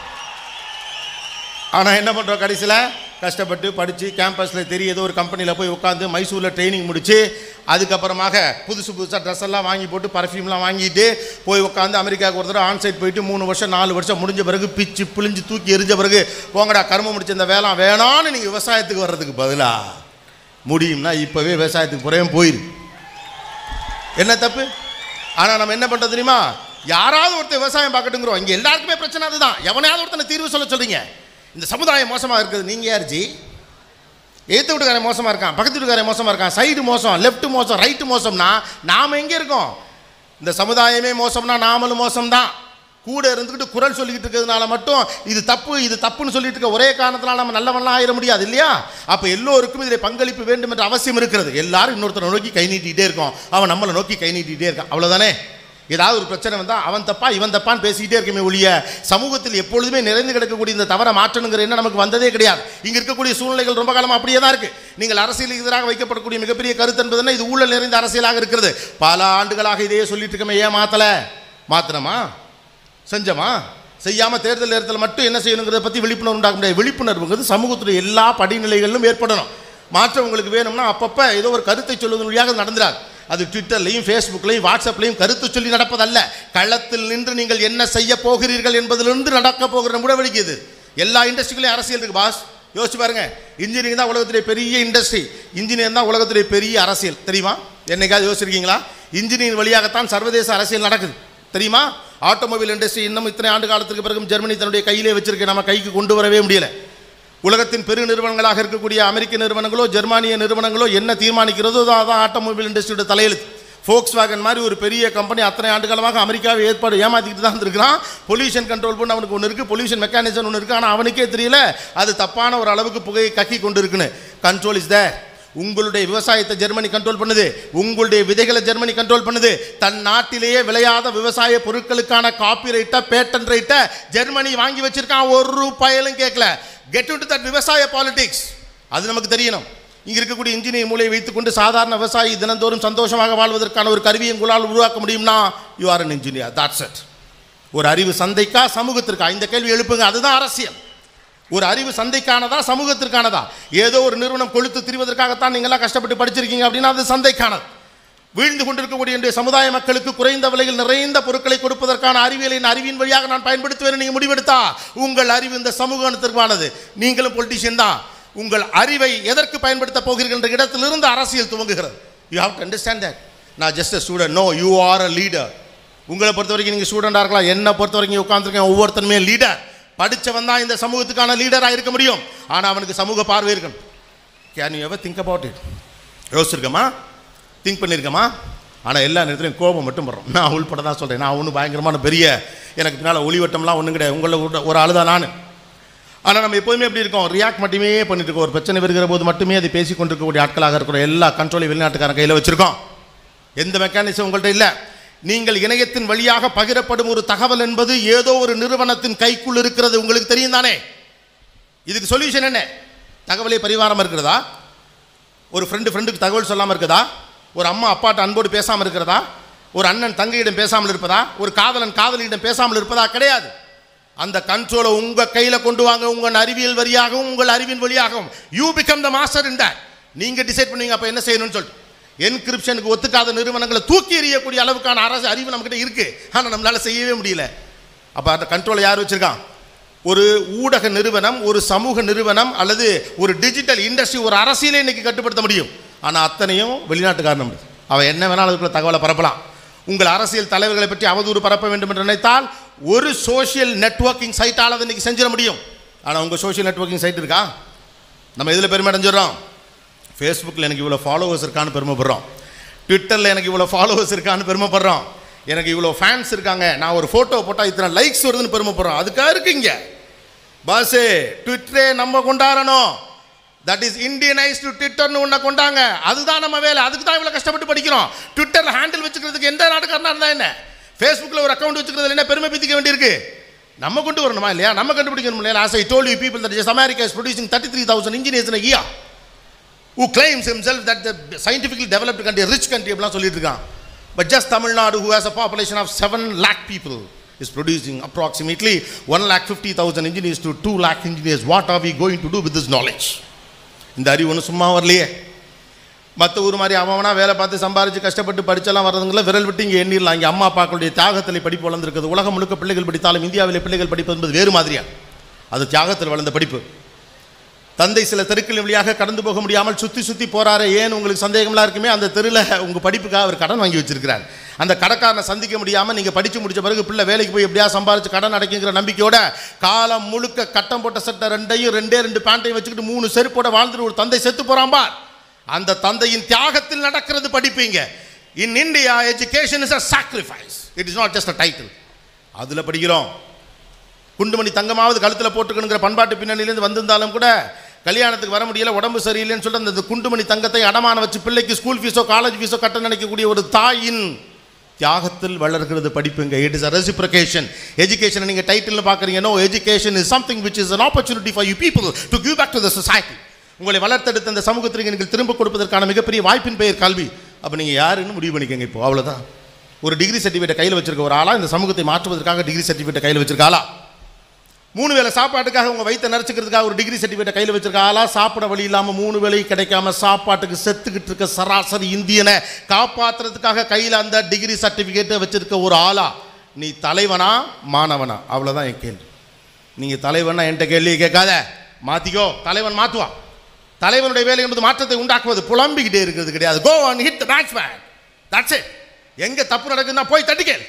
ஆனால் என்ன பண்ணுறோம் கடைசியில் கஷ்டப்பட்டு படித்து கேம்பஸில் தெரிய ஏதோ ஒரு கம்பெனியில் போய் உட்காந்து மைசூரில் ட்ரைனிங் முடித்து அதுக்கப்புறமாக புதுசு புதுசாக ட்ரெஸ் எல்லாம் வாங்கி போட்டு பர்ஃப்யூம்லாம் வாங்கிட்டு போய் உட்காந்து அமெரிக்காவுக்கு ஒரு தடவை ஆன்சைட் போயிட்டு மூணு வருஷம் நாலு வருஷம் முடிஞ்ச பிறகு பிச்சு பிழிஞ்சு தூக்கி எரிஞ்ச பிறகு போங்கடா கரும முடிச்ச இந்த வேளாண் வேணான்னு நீங்கள் விவசாயத்துக்கு வர்றதுக்கு பதிலாக முடியும்னா இப்போவே விவசாயத்துக்கு புறையும் போயிரு என்ன தப்பு ஆனால் நம்ம என்ன பண்ணுறது தெரியுமா யாராவது ஒருத்தர் விவசாயம் பார்க்கட்டுங்கிறோம் இங்கே எல்லாருக்குமே பிரச்சனை அதுதான் எவனையாவது ஒருத்தனை தீர்வு சொல்ல சொல்றீங்க இந்த சமுதாயம் மோசமாக இருக்குது நீங்கள் யார் ஜி ஏற்ற வீட்டுக்காரன் மோசமாக இருக்கான் பக்கத்து வீட்டுக்காரன் மோசமாக இருக்கான் சைடு மோசம் லெஃப்ட் மோசம் ரைட்டு மோசம்னா நாம் எங்கே இருக்கோம் இந்த சமுதாயமே மோசம்னா நாமளும் மோசம்தான் கூட இருந்துக்கிட்டு குரல் சொல்லிக்கிட்டு இருக்கிறதுனால மட்டும் இது தப்பு இது தப்புன்னு சொல்லிட்டு இருக்க ஒரே காரணத்தினால நம்ம நல்லவன்லாம் ஆயிட முடியாது இல்லையா அப்போ எல்லோருக்கும் இதில் பங்களிப்பு வேண்டும் என்ற அவசியம் இருக்கிறது எல்லாரும் இன்னொருத்தரை நோக்கி கை நீட்டிகிட்டே இருக்கோம் அவன் நம்மளை நோக்கி கை நீட்டிகிட்டே இருக்கான் அவ்வளோதானே ஏதாவது ஒரு பிரச்சனை வந்தால் அவன் தப்பா இவன் தப்பான்னு பேசிக்கிட்டே இருக்கமே ஒழிய சமூகத்தில் எப்பொழுதுமே நிறைந்து கிடக்கக்கூடிய இந்த தவறை மாற்றணுங்கிற எண்ணம் நமக்கு வந்ததே கிடையாது இங்கே இருக்கக்கூடிய சூழ்நிலைகள் ரொம்ப காலமாக அப்படியே தான் இருக்குது நீங்கள் அரசியலுக்கு எதிராக வைக்கப்படக்கூடிய மிகப்பெரிய கருத்து என்பது என்ன இது ஊழல் நிறைந்த அரசியலாக இருக்கிறது பல ஆண்டுகளாக இதையே சொல்லிட்டு இருக்கமே ஏன் மாற்றலை மாத்திரமா செஞ்சோமா செய்யாமல் தேர்தல் நேரத்தில் மட்டும் என்ன செய்யணுங்கிறத பற்றி விழிப்புணர்வு உண்டாக்க முடியாது விழிப்புணர்வுங்கிறது சமூகத்துடைய எல்லா படிநிலைகளிலும் ஏற்படணும் மாற்றம் உங்களுக்கு வேணும்னா அப்பப்போ ஏதோ ஒரு கருத்தை சொல்வதன் வழியாக நடந்துடாது அது ட்விட்டர்லையும் ஃபேஸ்புக்லையும் வாட்ஸ்அப்லையும் கருத்து சொல்லி நடப்பதல்ல களத்தில் நின்று நீங்கள் என்ன செய்ய போகிறீர்கள் என்பதிலிருந்து நடக்க போகிற நடவடிக்கை இது எல்லா இண்டஸ்ட்ரிகளையும் அரசியல் இருக்கு பாஸ் யோசிச்சு பாருங்க இன்ஜினியரிங் தான் உலகத்திலே பெரிய இண்டஸ்ட்ரி இன்ஜினியர் தான் உலகத்திலே பெரிய அரசியல் தெரியுமா என்னைக்காவது யோசிச்சிருக்கீங்களா இன்ஜினியரிங் வழியாகத்தான் சர்வதேச அரசியல் நடக்குது தெரியுமா ஆட்டோமொபைல் இண்டஸ்ட்ரி இன்னும் இத்தனை ஆண்டு காலத்துக்கு பிறகும் ஜெர்மனி தன்னுடைய கையிலே வச்சிருக்க நம்ம கைக்கு கொண்டு வரவே முடியல உலகத்தின் பெரு நிறுவனங்களாக இருக்கக்கூடிய அமெரிக்க நிறுவனங்களோ ஜெர்மானிய நிறுவனங்களோ என்ன தீர்மானிக்கிறதோ அதான் ஆட்டோமொபைல் இண்டஸ்ட்ரியோட தலையெழுத்து ஃபோக்ஸ் வேகன் மாதிரி ஒரு பெரிய கம்பெனி அத்தனை ஆண்டு காலமாக அமெரிக்காவை ஏற்பாடு ஏமாத்திக்கிட்டு தான் இருந்திருக்கிறான் பொல்யூஷன் கண்ட்ரோல் பண்ண அவனுக்கு ஒன்று இருக்குது பொல்யூஷன் மெக்கானிசம் ஒன்று இருக்குது ஆனால் அவனுக்கே தெரியல அது தப்பான ஒரு அளவுக்கு புகையை கக்கி கொண்டு இருக்குன்னு கண்ட்ரோல் இஸ் தேர் உங்களுடைய விவசாயத்தை ஜெர்மனி கண்ட்ரோல் பண்ணுது உங்களுடைய விதைகளை ஜெர்மனி கண்ட்ரோல் பண்ணுது தன் நாட்டிலேயே விளையாத விவசாய பொருட்களுக்கான காப்பி ரைட்டை பேட்டன் ரைட்டை ஜெர்மனி வாங்கி வச்சிருக்கான் ஒரு ரூபாயிலும் கேட்கல கெட் டு தட் விவசாய பாலிடிக்ஸ் அது நமக்கு தெரியணும் இங்க இருக்கக்கூடிய இன்ஜினியர் மூலையை வைத்துக்கொண்டு சாதாரண விவசாயி தினந்தோறும் சந்தோஷமாக வாழ்வதற்கான ஒரு கருவியை உங்களால் உருவாக்க முடியும்னா you are an engineer that's it ஒரு அறிவு சந்தைக்கா சமூகத்திற்கா இந்த கேள்வி எழுப்புங்க அதுதான் அரசியல் ஒரு அறிவு சந்தைக்கானதா சமூகத்திற்கானதா ஏதோ ஒரு நிறுவனம் கொளுத்து திரிவதற்காகத்தான் நீங்களாம் கஷ்டப்பட்டு படிச்சிருக்கீங்க அப்படின்னா அது சந்தைக்கானது வீழ்ந்து கொண்டிருக்கக்கூடிய இன்றைய சமுதாய மக்களுக்கு குறைந்த விலையில் நிறைந்த பொருட்களை கொடுப்பதற்கான அறிவியலின் அறிவின் வழியாக நான் பயன்படுத்துவேன் நீங்கள் முடிவெடுத்தா உங்கள் அறிவு இந்த சமூகத்திற்கானது நீங்களும் பொலிட்டிஷியன் தான் உங்கள் அறிவை எதற்கு பயன்படுத்த போகிறீர்கள் என்ற இடத்திலிருந்து அரசியல் துவங்குகிறது you have to understand that நான் just a student no you are a leader உங்களை பொறுத்த வரைக்கும் நீங்கள் ஸ்டூடெண்டாக இருக்கலாம் என்னை பொறுத்த வரைக்கும் உட்காந்துருக்கேன் ஒவ்வொருத்தனுமே லீடர் படித்தவன் தான் இந்த சமூகத்துக்கான லீடராக இருக்க முடியும் ஆனால் அவனுக்கு சமூக பார்வை இருக்கணும் can you ever think about it யோசிச்சிருக்கமா திங்க் பண்ணியிருக்கமா ஆனால் எல்லா நேரத்துலையும் கோபம் மட்டும் படுறோம் நான் உள்பட தான் சொல்கிறேன் நான் ஒன்றும் பயங்கரமான பெரிய எனக்கு பின்னால் ஒளிவட்டம்லாம் ஒன்றும் கிடையாது உங்களை ஒரு- ஒரு ஆள் தான் நான் ஆனால் நம்ம எப்போதுமே எப்படி இருக்கோம் ரியாக்ட் மட்டுமே பண்ணிட்டு இருக்கோம் ஒரு பிரச்சனை வருகிற போது மட்டுமே அதை பேசி கொண்டிருக்கக்கூடிய ஆட்களாக இருக்கிற எல்லா கண்ட்ரோலையும் வெளிநாட்டுக்காரன் கையில் வச்சுருக்கோம் எந்த மெக்கானிசம் உங்கள்கிட்ட இல்லை நீங்கள் இணையத்தின் வழியாக பகிரப்படும் ஒரு தகவல் என்பது ஏதோ ஒரு நிறுவனத்தின் கைக்குள் இருக்கிறது உங்களுக்கு தெரியும் தானே இதுக்கு சொல்யூஷன் என்ன தகவலே பரிவாரம் இருக்கிறதா ஒரு ஃப்ரெண்டு ஃப்ரெண்டுக்கு தகவல் சொல்லாமல் இருக்கிறதா ஒரு அம்மா அப்பாட்ட அன்போடு பேசாமல் இருக்கிறதா ஒரு அண்ணன் தங்கையிடம் பேசாமல் இருப்பதா ஒரு காதலன் காதலியிடம் பேசாமல் இருப்பதா கிடையாது அந்த கண்ட்ரோலை உங்கள் கையில் கொண்டு வாங்க உங்கள் அறிவியல் வழியாகவும் உங்கள் அறிவின் வழியாகவும் you become the master in that நீங்கள் டிசைட் பண்ணுவீங்க அப்போ என்ன செய்யணும்னு சொல்லிட்டு என்கிரிப்ஷனுக்கு ஒத்துக்காத நிறுவனங்களை தூக்கி எறியக்கூடிய அளவுக்கான அரசு அறிவு நம்மக்கிட்ட இருக்குது ஆனால் நம்மளால் செய்யவே முடியல அப்போ அந்த கண்ட்ரோலை யார் வச்சுருக்கான் ஒரு ஊடக நிறுவனம் ஒரு சமூக நிறுவனம் அல்லது ஒரு டிஜிட்டல் இண்டஸ்ட்ரி ஒரு அரசியலை இன்னைக்கு கட்டுப்படுத்த முடியும் ஆனால் அத்தனையும் வெளிநாட்டுக்காரன் முடியும் அவன் என்ன வேணாலும் அதுக்குள்ள தகவலை பரப்பலாம் உங்கள் அரசியல் தலைவர்களை பற்றி அவதூறு பரப்ப வேண்டும் என்று நினைத்தால் ஒரு சோஷியல் நெட்வொர்க்கிங் சைட்டால் அதை இன்னைக்கு செஞ்சிட முடியும் ஆனால் உங்கள் சோஷியல் நெட்வொர்க்கிங் சைட் இருக்கா நம்ம எதில் பெருமை அடைஞ்சிடறோம் ஃபேஸ்புக்கில் எனக்கு இவ்வளோ ஃபாலோவர்ஸ் இருக்கான்னு பெருமைப்படுறோம் ட்விட்டரில் எனக்கு இவ்வளோ ஃபாலோவர்ஸ் இருக்கான்னு பெருமைப்படுறோம் எனக்கு இவ்வளோ ஃபேன்ஸ் இருக்காங்க நான் ஒரு ஃபோட்டோ போட்டால் இத்தனை லைக்ஸ் வருதுன்னு பெருமைப்படுறோம் அதுக்காக இருக்குங்க பாஸு ட்விட்டரே நம்ம கொண்டாடணும் தட் இஸ் இந்தியனைஸ்டு ட்விட்டர்னு ஒன்றை கொண்டாங்க அதுதான் நம்ம வேலை அதுக்கு தான் இவ்வளோ கஷ்டப்பட்டு படிக்கிறோம் ட்விட்டரில் ஹேண்டில் வச்சுக்கிறதுக்கு எந்த நாட்டுக்காரனா இருந்தால் என்ன ஃபேஸ்புக்கில் ஒரு அக்கௌண்ட் வச்சுக்கிறதுல என்ன பெருமை பித்திக்க வேண்டியிருக்கு நம்ம கொண்டு வரணுமா இல்லையா நம்ம கண்டுபிடிக்கணும் இல்லையா as I told you people that is America is producing thirty three thousand engineers in year who claims himself that the scientifically developed country, rich country அப்படிலாம் சொல்லிட்டு இருக்கான் but just Tamil Nadu who has a population of 7 lakh people is producing approximately 1 lakh 50,000 engineers to 2 lakh engineers what are we going to do with this knowledge இந்த அறிவு ஒன்றும் சும்மா வரலையே மற்ற ஊர் மாதிரி அவனா வேலை பார்த்து சம்பாரிச்சு கஷ்டப்பட்டு படிச்செல்லாம் வர்றதுங்கள விரல் விட்டு இங்கே எண்ணிடலாம் இங்கே அம்மா அப்பாக்களுடைய தியாகத்தில் படிப்பு வளர்ந்துருக்குது உலகம் முழுக்க பிள்ளைகள் படித்தாலும் இந்தியாவிலே பிள்ளைகள் படிப்பது என்பது வேறு மாதிரியா அது தியாகத்தில் வளர்ந்த படிப்பு தந்தை சில தெருக்கள் வழியாக கடந்து போக முடியாமல் சுற்றி சுற்றி போறாரு ஏன் உங்களுக்கு சந்தேகம்லாம் இருக்குமே அந்த தெருவில் உங்கள் படிப்புக்காக அவர் கடன் வாங்கி வச்சிருக்கிறார் அந்த கடைக்காரனை சந்திக்க முடியாமல் நீங்கள் படித்து முடிச்ச பிறகு பிள்ளை வேலைக்கு போய் எப்படியா சம்பாரிச்சு கடன் அடைக்குங்கிற நம்பிக்கையோட காலம் முழுக்க கட்டம் போட்ட சட்டை ரெண்டையும் ரெண்டே ரெண்டு பேண்ட்டையும் வச்சுக்கிட்டு மூணு செருப்போட வாழ்ந்துட்டு ஒரு தந்தை செத்து போறான் பார் அந்த தந்தையின் தியாகத்தில் நடக்கிறது படிப்பீங்க in India education is a sacrifice it is not just a title அதில் படிக்கிறோம் குண்டுமணி தங்கமாவது கழுத்தில் போட்டுக்கணுங்கிற பண்பாட்டு பின்னணியிலேருந்து வந்திருந்தாலும் கூட கல்யாணத்துக்கு வர முடியல உடம்பு சரியில்லைன்னு சொல்லிட்டு அந்த குண்டுமணி தங்கத்தை அடமான வச்சு பிள்ளைக்கு ஸ்கூல் ஃபீஸோ காலேஜ் ஃபீஸோ கட்ட நினைக்கக்கூடிய ஒரு தாயின் தியாகத்தில் வளர்கிறது படிப்புங்க it is a reciprocation education நீங்கள் டைட்டில் பார்க்குறீங்க no education is something which is an opportunity for you people to give back to the society உங்களை வளர்த்தெடுத்த அந்த சமூகத்திற்கு நீங்கள் திரும்ப கொடுப்பதற்கான மிகப்பெரிய வாய்ப்பின் பெயர் கல்வி அப்போ நீங்கள் யாருன்னு முடிவு பண்ணிக்கங்க இப்போ அவ்வளோதான் ஒரு டிகிரி சர்டிஃபிகேட் கையில் வச்சிருக்க ஒரு ஆளா இந்த சமூகத்தை மாற்றுவதற்காக டிகிரி சர்டிஃபிகேட் கையில் வச்சிருக்க ஆளா மூணு வேளை சாப்பாட்டுக்காக உங்கள் வயித்தை நரைச்சிக்கிறதுக்காக ஒரு டிகிரி சர்டிஃபிகேட் கையில் வச்சிருக்க ஆளா சாப்பிட வழி இல்லாமல் மூணு வேளை கிடைக்காம சாப்பாட்டுக்கு செத்துக்கிட்டு இருக்க சராசரி இந்தியனை காப்பாற்றுறதுக்காக கையில் அந்த டிகிரி சர்டிஃபிகேட்டை வச்சிருக்க ஒரு ஆளா நீ தலைவனா மாணவனா அவ்வளோதான் என் கேள்வி நீங்கள் தலைவனா என்கிட்ட கேள்வி கேட்காத மாற்றிக்கோ தலைவன் மாற்றுவான் தலைவனுடைய வேலை என்பது மாற்றத்தை உண்டாக்குவது புலம்பிக்கிட்டே இருக்கிறது கிடையாது go and hit the batsman that's it எங்கே தப்பு நடக்குதுன்னா போய் தட்டிக்கேள்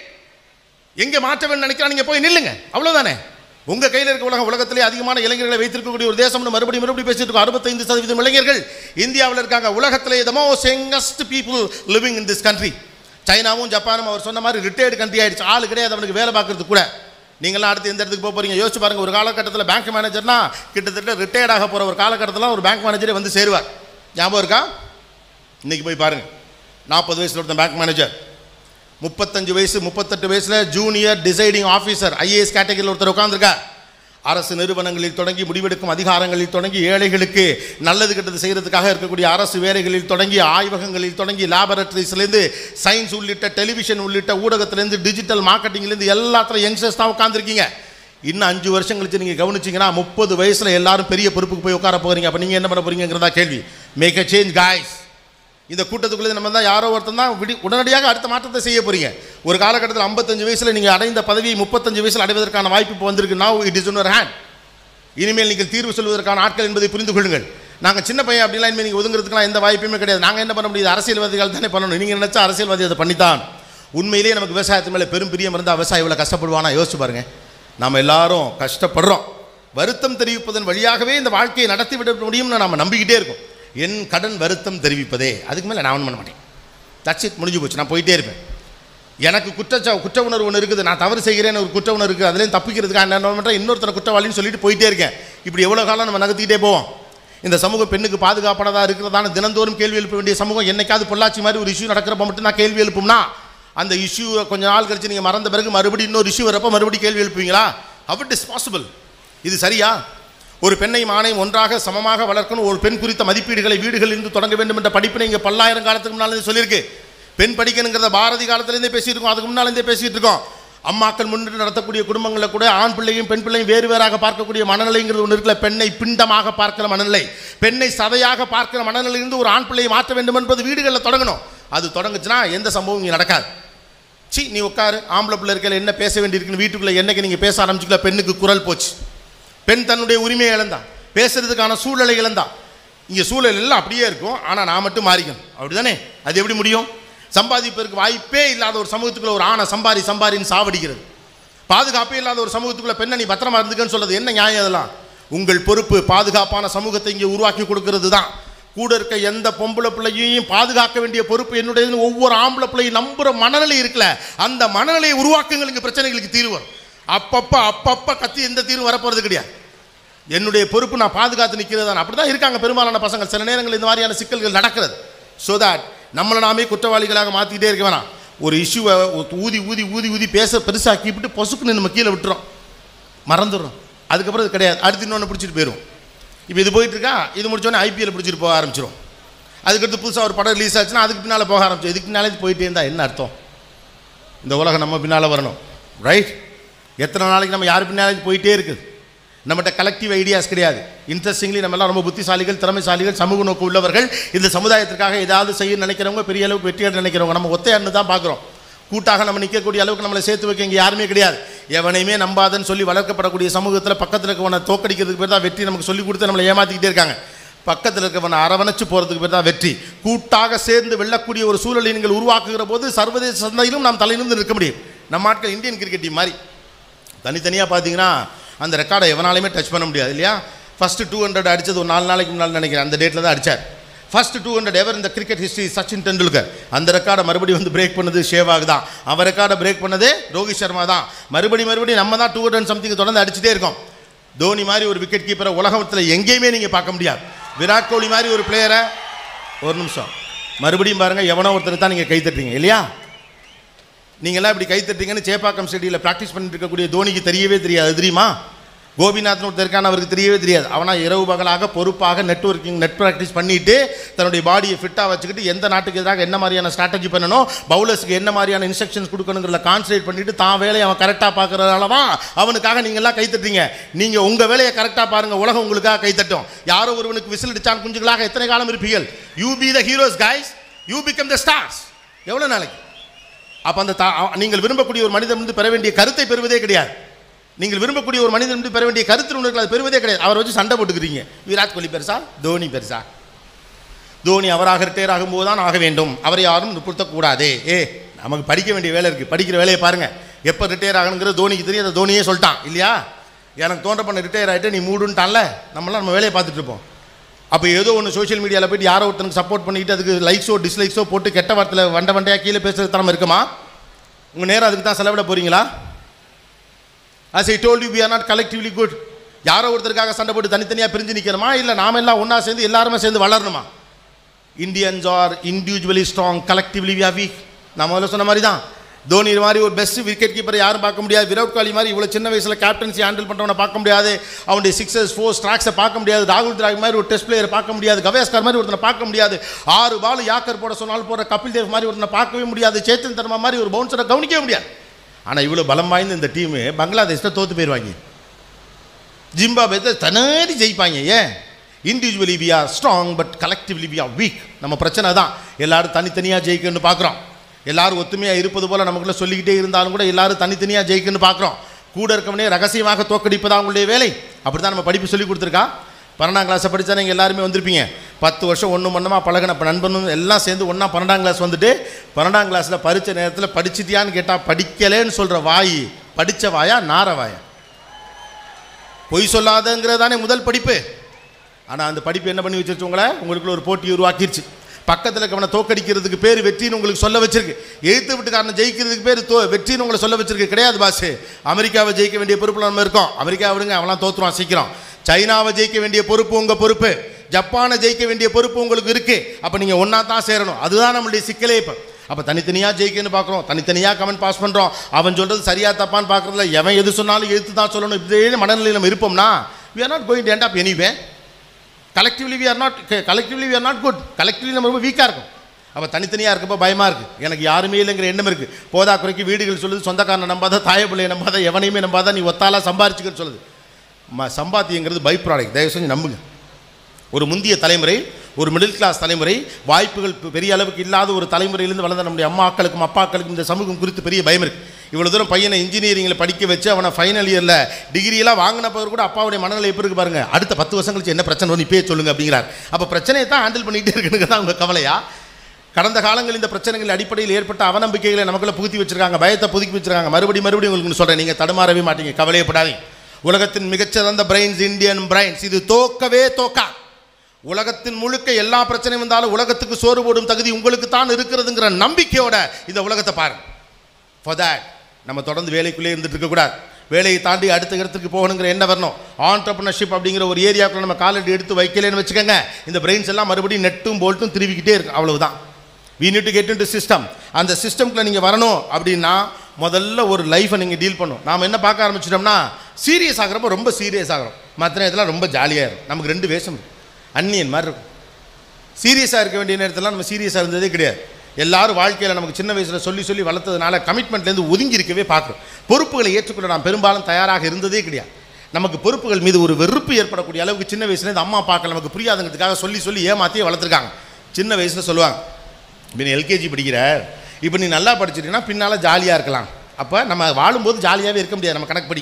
எங்கே மாற்ற வேண்டும் நினைக்கிறா நீங்கள் போய் நில்லுங்க அவ்வளோதானே உங்கள் கையில் இருக்க உலகம் உலகத்திலே அதிகமான இளைஞர்களை வைத்திருக்கக்கூடிய ஒரு தேசம்னு மறுபடியும் மறுபடியும் பேசிட்டு இருக்கோம் அறுபத்தைந்து சதவீதம் இளைஞர்கள் இந்தியாவில் இருக்காங்க உலகத்திலே the most youngest people living in this country சைனாவும் ஜப்பானும் அவர் சொன்ன மாதிரி ரிட்டையர்டு கண்ட்ரி ஆயிடுச்சு ஆள் கிடையாது அவனுக்கு வேலை பார்க்கறது கூட நீங்களாம் அடுத்து எந்த இடத்துக்கு போக போறீங்க யோசிச்சு பாருங்க ஒரு காலகட்டத்தில் பேங்க் மேனேஜர்னா கிட்டத்தட்ட ரிட்டையர்ட் ஆக போகிற ஒரு காலகட்டத்தில் ஒரு பேங்க் மேனேஜரே வந்து சேருவார் ஞாபகம் இருக்கா இன்னைக்கு போய் பாருங்க நாற்பது வயசில் ஒருத்தன் பேங்க் மேனேஜர் முப்பத்தஞ்சு வயசு முப்பத்தெட்டு வயசில் ஜூனியர் டிசைடிங் ஆஃபீஸர் ஐஏஎஸ் கேட்டகரியில் ஒருத்தர் உட்காந்துருக்கார் அரசு நிறுவனங்களில் தொடங்கி முடிவெடுக்கும் அதிகாரங்களில் தொடங்கி ஏழைகளுக்கு நல்லது கெட்டது செய்கிறதுக்காக இருக்கக்கூடிய அரசு வேலைகளில் தொடங்கி ஆய்வகங்களில் தொடங்கி லேபரட்டரிஸ்லேருந்து சயின்ஸ் உள்ளிட்ட டெலிவிஷன் உள்ளிட்ட ஊடகத்திலேருந்து டிஜிட்டல் மார்க்கெட்டிங்லேருந்து எல்லாத்துலையும் யங்ஸ்டர்ஸ் தான் உட்காந்துருக்கீங்க இன்னும் அஞ்சு வருஷம் கழிச்சு நீங்கள் கவனிச்சிங்கன்னா முப்பது வயசில் எல்லாரும் பெரிய பொறுப்புக்கு போய் உட்கார போகிறீங்க அப்போ நீங்கள் என்ன பண்ண போகிறீங்கிறதா கேள்வி மேக் அ சேஞ்ச் காய்ஸ் இந்த கூட்டத்துக்குள்ளே நம்ம தான் யாரோ ஒருத்தன் தான் விடி உடனடியாக அடுத்த மாற்றத்தை செய்ய போறீங்க ஒரு காலகட்டத்தில் ஐம்பத்தஞ்சு வயசில் நீங்கள் அடைந்த பதவியை முப்பத்தஞ்சு வயசில் அடைவதற்கான வாய்ப்பு இப்போ வந்திருக்கு now இட் இஸ் உன் ஹேண்ட் இனிமேல் நீங்கள் தீர்வு சொல்வதற்கான ஆட்கள் என்பதை புரிந்து கொள்ளுங்கள் நாங்கள் சின்ன பையன் அப்படிலாம் இனிமேல் நீங்கள் ஒதுங்கிறதுக்குலாம் எந்த வாய்ப்புமே கிடையாது நாங்கள் என்ன பண்ண முடியாது அரசியல்வாதிகள் தானே பண்ணணும் நீங்கள் நினச்சா அரசியல்வாதி அதை பண்ணித்தான் உண்மையிலேயே நமக்கு விவசாயத்து மேலே பெரும் பிரியம் இருந்தால் விவசாயி இவ்வளோ கஷ்டப்படுவானா யோசிச்சு பாருங்க நாம் எல்லாரும் கஷ்டப்படுறோம் வருத்தம் தெரிவிப்பதன் வழியாகவே இந்த வாழ்க்கையை நடத்தி விட முடியும்னு நாம் நம்பிக்கிட்டே இருக்கோம் என் கடன் வருத்தம் தெரிவிப்பதே அதுக்கு மேலே நான் ஒன்றும் பண்ண மாட்டேன் தட்ஸ் இட் முடிஞ்சு போச்சு நான் போயிட்டே இருப்பேன் எனக்கு குற்றச்சா குற்ற உணர்வு ஒன்று இருக்குது நான் தவறு செய்கிறேன்னு ஒரு குற்ற உணர்வு இருக்குது அதுலேயும் தப்பிக்கிறதுக்காக நான் என்ன பண்ணுறேன் இன்னொருத்தனை குற்றவாளின்னு சொல்லிட்டு போயிட்டே இருக்கேன் இப்படி எவ்வளோ காலம் நம்ம நகர்த்திக்கிட்டே போவோம் இந்த சமூகம் பெண்ணுக்கு பாதுகாப்பானதாக இருக்கிறதான தினந்தோறும் கேள்வி எழுப்ப வேண்டிய சமூகம் என்னைக்காவது பொள்ளாச்சி மாதிரி ஒரு இஷ்யூ நடக்கிறப்ப மட்டும் நான் கேள்வி எழுப்பும்னா அந்த இஷ்யூவை கொஞ்ச நாள் கழிச்சு நீங்கள் மறந்த பிறகு மறுபடியும் இன்னொரு இஷ்யூ வரப்போ மறுபடியும் கேள்வி எழுப்புவீங்களா how it இஸ் பாசிபிள் இது சரியா ஒரு பெண்ணையும் ஆணையும் ஒன்றாக சமமாக வளர்க்கணும் ஒரு பெண் குறித்த மதிப்பீடுகளை வீடுகளிலிருந்து தொடங்க வேண்டும் என்ற படிப்பினை இங்கே பல்லாயிரம் காலத்துக்கு முன்னாலே சொல்லியிருக்கு பெண் படிக்கணுங்கிறத பாரதி காலத்துலேருந்தே பேசிட்டு இருக்கோம் அதுக்கு முன்னாலேருந்தே பேசிட்டு இருக்கோம் அம்மாக்கள் முன்னிட்டு நடத்தக்கூடிய குடும்பங்களில் கூட ஆண் பிள்ளையும் பெண் பிள்ளையும் வேறு வேறாக பார்க்கக்கூடிய மனநிலைங்கிறது ஒன்று இருக்குல்ல பெண்ணை பிண்டமாக பார்க்கிற மனநிலை பெண்ணை சதையாக பார்க்கிற மனநிலையிலிருந்து ஒரு ஆண் பிள்ளையை மாற்ற வேண்டும் என்பது வீடுகளில் தொடங்கணும் அது தொடங்குச்சுன்னா எந்த சம்பவம் இங்கே நடக்காது சி நீ உட்காரு ஆம்பளை பிள்ளை இருக்கையில் என்ன பேச வேண்டியிருக்குன்னு வீட்டுக்குள்ளே என்னைக்கு நீங்கள் பேச ஆரம்பிச்சுக்கல பெண்ணுக்கு குரல் போச்சு பெண் தன்னுடைய உரிமையை இழந்தான் பேசுறதுக்கான சூழலை இழந்தான் இங்கே சூழல் எல்லாம் அப்படியே இருக்கும் ஆனால் நான் மட்டும் மாறிக்கணும் அப்படிதானே அது எப்படி முடியும் சம்பாதிப்பதற்கு வாய்ப்பே இல்லாத ஒரு சமூகத்துக்குள்ள ஒரு ஆணை சம்பாரி சம்பாரின்னு சாவடிக்கிறது பாதுகாப்பே இல்லாத ஒரு சமூகத்துக்குள்ள பெண்ணை நீ பத்திரமா இருந்துக்கன்னு சொல்றது என்ன நியாயம் அதெல்லாம் உங்கள் பொறுப்பு பாதுகாப்பான சமூகத்தை இங்கே உருவாக்கி கொடுக்கிறது தான் கூட இருக்க எந்த பொம்பளை பிள்ளையையும் பாதுகாக்க வேண்டிய பொறுப்பு என்னுடையதுன்னு ஒவ்வொரு ஆம்பளை பிள்ளையும் நம்புற மனநிலை இருக்குல்ல அந்த மனநிலையை உருவாக்குங்கள் இங்கே பிரச்சனைகளுக்கு தீர்வு வரும் அப்பப்போ அப்பப்போ கத்தி எந்த தீர்வு வரப்போகிறது கிடையாது என்னுடைய பொறுப்பு நான் பாதுகாத்து நிற்கிறது தான் அப்படி தான் இருக்காங்க பெரும்பாலான பசங்க சில நேரங்கள் இந்த மாதிரியான சிக்கல்கள் நடக்கிறது ஸோ தட் நம்மளை நாமே குற்றவாளிகளாக மாற்றிக்கிட்டே இருக்க வேணாம் ஒரு இஷ்யூவை ஊதி ஊதி ஊதி ஊதி பேச பெருசாக்கிவிட்டு பொசுக்குன்னு நம்ம கீழே விட்டுறோம் மறந்துடுறோம் அதுக்கப்புறம் இது கிடையாது அடுத்து இன்னொன்று பிடிச்சிட்டு போயிடும் இப்போ இது போயிட்டு இருக்கா இது முடிச்சோடனே ஐபிஎல் பிடிச்சிட்டு போக ஆரம்பிச்சிடும் அதுக்கடுத்து புதுசாக ஒரு படம் ரிலீஸ் ஆச்சுன்னா அதுக்கு பின்னால் போக ஆரம்பிச்சோம் இதுக்கு பின்னாலே இது போயிட்டே இருந்தால் என்ன அர்த்தம் இந்த உலகம் நம்ம பின்னால் வரணும் ரைட் எத்தனை நாளைக்கு நம்ம யார் பின்னாலே போயிட்டே இருக்குது நம்மகிட்ட கலெக்டிவ் ஐடியாஸ் கிடையாது இன்ட்ரெஸ்டிங்லி நம்ம எல்லாம் ரொம்ப புத்திசாலிகள் திறமைசாலிகள் சமூக நோக்கு உள்ளவர்கள் இந்த சமுதாயத்திற்காக ஏதாவது செய்ய நினைக்கிறவங்க பெரிய அளவுக்கு வெற்றி அடைய நினைக்கிறவங்க நம்ம ஒத்தையான்னு தான் பார்க்குறோம் கூட்டாக நம்ம நிற்கக்கூடிய அளவுக்கு நம்மளை சேர்த்து வைக்க இங்கே யாருமே கிடையாது எவனையுமே நம்பாதன்னு சொல்லி வளர்க்கப்படக்கூடிய சமூகத்தில் பக்கத்தில் இருக்கவனை தோக்கடிக்கிறதுக்கு பேர் தான் வெற்றி நமக்கு சொல்லி கொடுத்து நம்மளை ஏமாற்றிக்கிட்டே இருக்காங்க பக்கத்தில் இருக்கவனை அரவணைச்சு போகிறதுக்கு பேர் தான் வெற்றி கூட்டாக சேர்ந்து வெல்லக்கூடிய ஒரு சூழலை நீங்கள் உருவாக்குகிற போது சர்வதேச சந்தையிலும் நாம் தலையிலிருந்து நிற்க முடியும் நம்ம ஆட்கள் இந்தியன் கிரிக்கெட் டீம் மாதிரி தனித்தனியாக பார்த்தீங்கன்னா அந்த ரெக்கார்டை எவனாலையுமே டச் பண்ண முடியாது இல்லையா ஃபஸ்ட்டு டூ ஹண்ட்ரட் அடிச்சது ஒரு நாலு நாளைக்கு முன்னால் நினைக்கிறேன் அந்த டேட்டில் தான் அடித்தார் ஃபர்ஸ்ட் டூ ஹண்ட்ரட் எவர் இந்த கிரிக்கெட் ஹிஸ்ட்ரி சச்சின் டெண்டுல்கர் அந்த ரெக்கார்டை மறுபடியும் வந்து பிரேக் பண்ணது ஷேவாக் தான் அவன் ரெக்கார்டை பிரேக் பண்ணது ரோஹித் சர்மா தான் மறுபடியும் மறுபடியும் நம்ம தான் டூ ஹண்ட்ரட் சம்திங் தொடர்ந்து அடிச்சுட்டே இருக்கோம் தோனி மாதிரி ஒரு விக்கெட் கீப்பரை உலகத்தில் எங்கேயுமே நீங்கள் பார்க்க முடியாது விராட் கோலி மாதிரி ஒரு பிளேயரை ஒரு நிமிஷம் மறுபடியும் பாருங்கள் எவனோ ஒருத்தர் தான் நீங்கள் கை தட்டுறீங்க இல்லையா நீங்கள்லாம் இப்படி கை தட்டுறீங்கன்னு சேப்பாக்கம் ஸ்டேடியில் ப்ராக்டிஸ் பண்ணிட்டு இருக்கக்கூடிய தோனிக்கு தெரியவே தெரியாது அது தெரியுமா கோபிநாத்னு ஒருத்தர் இருக்கான் அவருக்கு தெரியவே தெரியாது அவனா இரவு பகலாக பொறுப்பாக நெட்வொர்க்கிங் நெட் ப்ராக்டிஸ் பண்ணிட்டு தன்னுடைய பாடியை ஃபிட்டாக வச்சுக்கிட்டு எந்த நாட்டுக்கு எதிராக என்ன மாதிரியான ஸ்ட்ராட்டஜி பண்ணணும் பவுலர்ஸ்க்கு என்ன மாதிரியான இன்ஸ்ட்ரக்ஷன்ஸ் கொடுக்கணுங்கிறத கான்சன்ட்ரேட் பண்ணிட்டு தான் வேலையை அவன் கரெக்டாக பார்க்கறதால தான் அவனுக்காக நீங்கள்லாம் கை தட்டுறீங்க நீங்கள் உங்கள் வேலையை கரெக்டாக பாருங்கள் உலகம் உங்களுக்காக கை தட்டும் யாரோ ஒருவனுக்கு விசில் அடிச்சான் குஞ்சுகளாக எத்தனை காலம் இருப்பீர்கள் you be the heroes guys you become the stars எவ்வளோ நாளைக்கு அப்போ அந்த தா- அ- நீங்கள் விரும்பக்கூடிய ஒரு மனிதன் வந்து பெற வேண்டிய கருத்தை பெறுவதே கிடையாது நீங்கள் விரும்பக்கூடிய ஒரு மனிதன் வந்து பெற வேண்டிய கருத்து உங்களுக்கு அது பெறுவதே கிடையாது அவரை வச்சு சண்டை போட்டுக்கிறீங்க விராட் கோலி பெருசா தோனி பெருசா தோனி அவராக ரிட்டையர் ஆகும்போது தான் ஆக வேண்டும் அவரை யாரும் நிறுத்தக்கூடாது ஏ நமக்கு படிக்க வேண்டிய வேலை இருக்குது படிக்கிற வேலையை பாருங்கள் எப்போ ரிட்டையர் ஆகணுங்கிறது தோனிக்கு தெரியும் அதை தோனியே சொல்லிட்டான் இல்லையா எனக்கு தோன்ற பண்ண ரிட்டையர் ஆகிட்டு நீ மூடுன்ட்டான்ல நம்மளாம் நம்ம வேலையை பார்த்துட்டு இருப்போம் அப்போ ஏதோ ஒன்று சோஷியல் மீடியாவில் போயிட்டு யாரோ ஒருத்தனுக்கு சப்போர்ட் பண்ணிட்டு அதுக்கு லைக்ஸோ டிஸ்லைக்ஸோ போட்டு கெட்ட வார்த்தையில் வண்ட வண்டையாக கீழே பேசுறது தரம் இருக்குமா உங்கள் நேரம் அதுக்கு தான் செலவிட போகிறீங்களா as I told you we are not collectively good யாரோ ஒருத்தருக்காக சண்டை போட்டு தனித்தனியாக பிரிஞ்சு நிற்கணுமா இல்லை நாம எல்லாம் ஒன்றா சேர்ந்து எல்லாருமே சேர்ந்து வளரணுமா Indians are individually strong collectively we are weak நான் முதல்ல சொன்ன மாதிரி தான் தோனி மாதிரி ஒரு பெஸ்ட் விக்கெட் கீப்பரை யாரும் பார்க்க முடியாது விராட் கோலி மாதிரி இவ்வளோ சின்ன வயசில் கேப்டன்சி ஹேண்டில் பண்ணுறவனை பார்க்க முடியாது அவனுடைய சிக்ஸஸ் ஃபோர் ஸ்ட்ராக்ஸை பார்க்க முடியாது ராகுல் திராவிட் மாதிரி ஒரு டெஸ்ட் பிளேயரை பார்க்க முடியாது கவேஸ்கர் மாதிரி ஒருத்தனை பார்க்க முடியாது ஆறு பால் யாக்கர் போட சொன்னாலும் போடுற கபில் தேவ் மாதிரி ஒருத்தனை பார்க்கவே முடியாது சேத்தன் தர்மா மாதிரி ஒரு பவுன்சரை கவனிக்கவே முடியாது ஆனால் இவ்வளோ பலம் வாய்ந்த இந்த டீமு பங்களாதேஷில் தோற்று போயிடுவாங்க ஜிம்பாபே தனாரி ஜெயிப்பாங்க ஏன் individually we are strong but collectively we are weak நம்ம பிரச்சனை தான் எல்லாரும் தனித்தனியாக ஜெயிக்கணும்னு பார்க்குறோம் எல்லாரும் ஒத்துமையாக இருப்பது போல் நமக்குள்ள சொல்லிக்கிட்டே இருந்தாலும் கூட எல்லாரும் தனித்தனியாக ஜெயிக்கணும்னு பார்க்குறோம் கூட இருக்கவனே ரகசியமாக தோக்கடிப்பதா உங்களுடைய வேலை அப்படி தான் நம்ம படிப்பு சொல்லி கொடுத்துருக்கா பன்னெண்டாம் கிளாஸை படித்தா நீங்கள் எல்லாருமே வந்திருப்பீங்க பத்து வருஷம் ஒன்று மண்ணமாக பழகின இப்ப நண்பனும் எல்லாம் சேர்ந்து ஒன்றா பன்னெண்டாம் கிளாஸ் வந்துட்டு பன்னெண்டாம் கிளாஸில் பரிச்ச நேரத்தில் படிச்சிட்டியான்னு கேட்டால் படிக்கலேன்னு சொல்கிற வாய் படித்த வாயா நார வாயா பொய் சொல்லாதங்கிறது தானே முதல் படிப்பு ஆனால் அந்த படிப்பு என்ன பண்ணி வச்சிருச்சு உங்களை உங்களுக்குள்ள ஒரு போட்டி உருவாக்கிருச்சு பக்கத்தில் இருக்கவனை தோக்கடிக்கிறதுக்கு பேர் வெற்றின்னு உங்களுக்கு சொல்ல வச்சிருக்கு எழுத்து வீட்டுக்காரனை ஜெயிக்கிறதுக்கு பேர் தோ வெற்றின்னு உங்களை சொல்ல வச்சிருக்கு கிடையாது பாஸ் அமெரிக்காவை ஜெயிக்க வேண்டிய பொறுப்பில் நம்ம இருக்கோம் அமெரிக்கா விடுங்க அவன்லாம் தோத்துருவான் சீக்கிரம் சைனாவை ஜெயிக்க வேண்டிய பொறுப்பு உங்கள் பொறுப்பு ஜப்பானை ஜெயிக்க வேண்டிய பொறுப்பு உங்களுக்கு இருக்கு அப்போ நீங்கள் ஒன்றா தான் சேரணும் அதுதான் நம்மளுடைய சிக்கலே இப்போ அப்போ தனித்தனியாக ஜெயிக்கணும்னு பார்க்குறோம் தனித்தனியாக கமெண்ட் பாஸ் பண்ணுறோம் அவன் சொல்கிறது சரியா தப்பான்னு பார்க்குறதுல எவன் எது சொன்னாலும் எழுத்து தான் சொல்லணும் இப்படியே மனநிலையில் நம்ம இருப்போம்னா we are not going to end up anywhere collectively we are not collectively we are not good collectively நம்ம ரொம்ப வீக்காக இருக்கும் அப்போ தனித்தனியாக இருக்கப்போ பயமாக இருக்குது எனக்கு யாருமே இல்லைங்கிற எண்ணம் இருக்குது போதா குறைக்கு வீடுகள் சொல்லுது சொந்தக்காரனை நம்பாத தாய பிள்ளையை நம்பாத எவனையுமே நம்பாத நீ ஒத்தாலா சம்பாரிச்சுக்கன்னு சொல்லுது ம சம்பாத்தியங்கிறது பை ப்ராடக்ட் தயவு செஞ்சு நம்புங்க ஒரு முந்திய தலைமுறை ஒரு மிடில் கிளாஸ் தலைமுறை வாய்ப்புகள் பெ- பெரிய அளவுக்கு இல்லாத ஒரு தலைமுறையிலிருந்து வளர்ந்த நம்முடைய அம்மாக்களுக்கும் அப்பாக்களுக்கும் இந்த சமூகம் குறித்து பெரிய பயம் இருக்குது இவ்வளோ தூரம் பையனை இன்ஜினியரிங்கில் படிக்க வச்சு அவனை ஃபைனல் இயரில் டிகிரியெல்லாம் வாங்கினப்பவர் கூட அப்பாவுடைய மனநிலை எப்படி இருக்கு பாருங்க அடுத்த பத்து வருஷம் கழிச்சு என்ன பிரச்சனை வரும் இப்பயே சொல்லுங்க அப்படிங்கிறார் அப்போ பிரச்சனையை தான் ஹேண்டில் பண்ணிகிட்டே இருக்குன்னு தான் உங்கள் கவலையா கடந்த காலங்கள் இந்த பிரச்சனைகள் அடிப்படையில் ஏற்பட்ட அவநம்பிக்கைகளை நமக்குள்ள புகுத்தி வச்சிருக்காங்க பயத்தை புதுக்கி வச்சிருக்காங்க மறுபடியும் மறுபடியும் உங்களுக்கு சொல்கிறேன் நீங்கள் தடுமாறவே மாட்டீங்க கவலையப்படாதீங்க உலகத்தின் மிகச்சிறந்த பிரைன்ஸ் இந்தியன் பிரைன்ஸ் இது தோக்கவே தோக்கா உலகத்தின் முழுக்க எல்லா பிரச்சனையும் வந்தாலும் உலகத்துக்கு சோறு போடும் தகுதி உங்களுக்கு தான் இருக்கிறதுங்கிற நம்பிக்கையோட இந்த உலகத்தை பாருங்க ஃபார் that நம்ம தொடர்ந்து வேலைக்குள்ளே இருந்துட்டு இருக்கக்கூடாது வேலையை தாண்டி அடுத்த இடத்துக்கு போகணுங்கிற என்ன வரணும் ஆண்டர்பிரினர்ஷிப் அப்படிங்கிற ஒரு ஏரியாக்குள்ள நம்ம காலடி எடுத்து வைக்கலன்னு வச்சுக்கோங்க இந்த பிரெயின்ஸ் எல்லாம் மறுபடியும் நெட்டும் போல்ட்டும் திருவிக்கிட்டே இருக்கு அவ்வளவுதான் we need to get into system அந்த சிஸ்டம்குள்ளே நீங்கள் வரணும் அப்படின்னா முதல்ல ஒரு லைஃப்பை நீங்கள் டீல் பண்ணும் நாம் என்ன பார்க்க ஆரம்பிச்சிட்டோம்னா சீரியஸ் ஆகிறப்ப ரொம்ப சீரியஸ் ஆகிறோம் மற்ற இதெல்லாம் ரொம்ப ஜாலியாக இருக்கும் நமக்கு ரெண்டு வேஷம் இருக்கு. அந்நியன் மாதிரி இருக்கும் சீரியஸாக இருக்க வேண்டிய நேரத்திலாம் நம்ம சீரியஸாக இருந்ததே கிடையாது எல்லாரும் வாழ்க்கையில் நமக்கு சின்ன வயசில் சொல்லி சொல்லி வளர்த்ததுனால கமிட்மெண்ட்லேருந்து ஒதுங்கி இருக்கவே பார்க்குறோம் பொறுப்புகளை ஏற்றுக்கொள்ள நாம் பெரும்பாலும் தயாராக இருந்ததே கிடையாது நமக்கு பொறுப்புகள் மீது ஒரு வெறுப்பு ஏற்படக்கூடிய அளவுக்கு சின்ன வயசுலேருந்து அம்மா அப்பாக்கள் நமக்கு புரியாதுங்கிறதுக்காக சொல்லி சொல்லி ஏமாற்றியே வளர்த்துருக்காங்க சின்ன வயசில் சொல்லுவாங்க இப்போ நீ எல்கேஜி படிக்கிற இப்போ நீ நல்லா படிச்சிட்டீங்கன்னா பின்னால் ஜாலியாக இருக்கலாம் அப்போ நம்ம வாழும்போது ஜாலியாகவே இருக்க முடியாது நம்ம கணக்குப்படி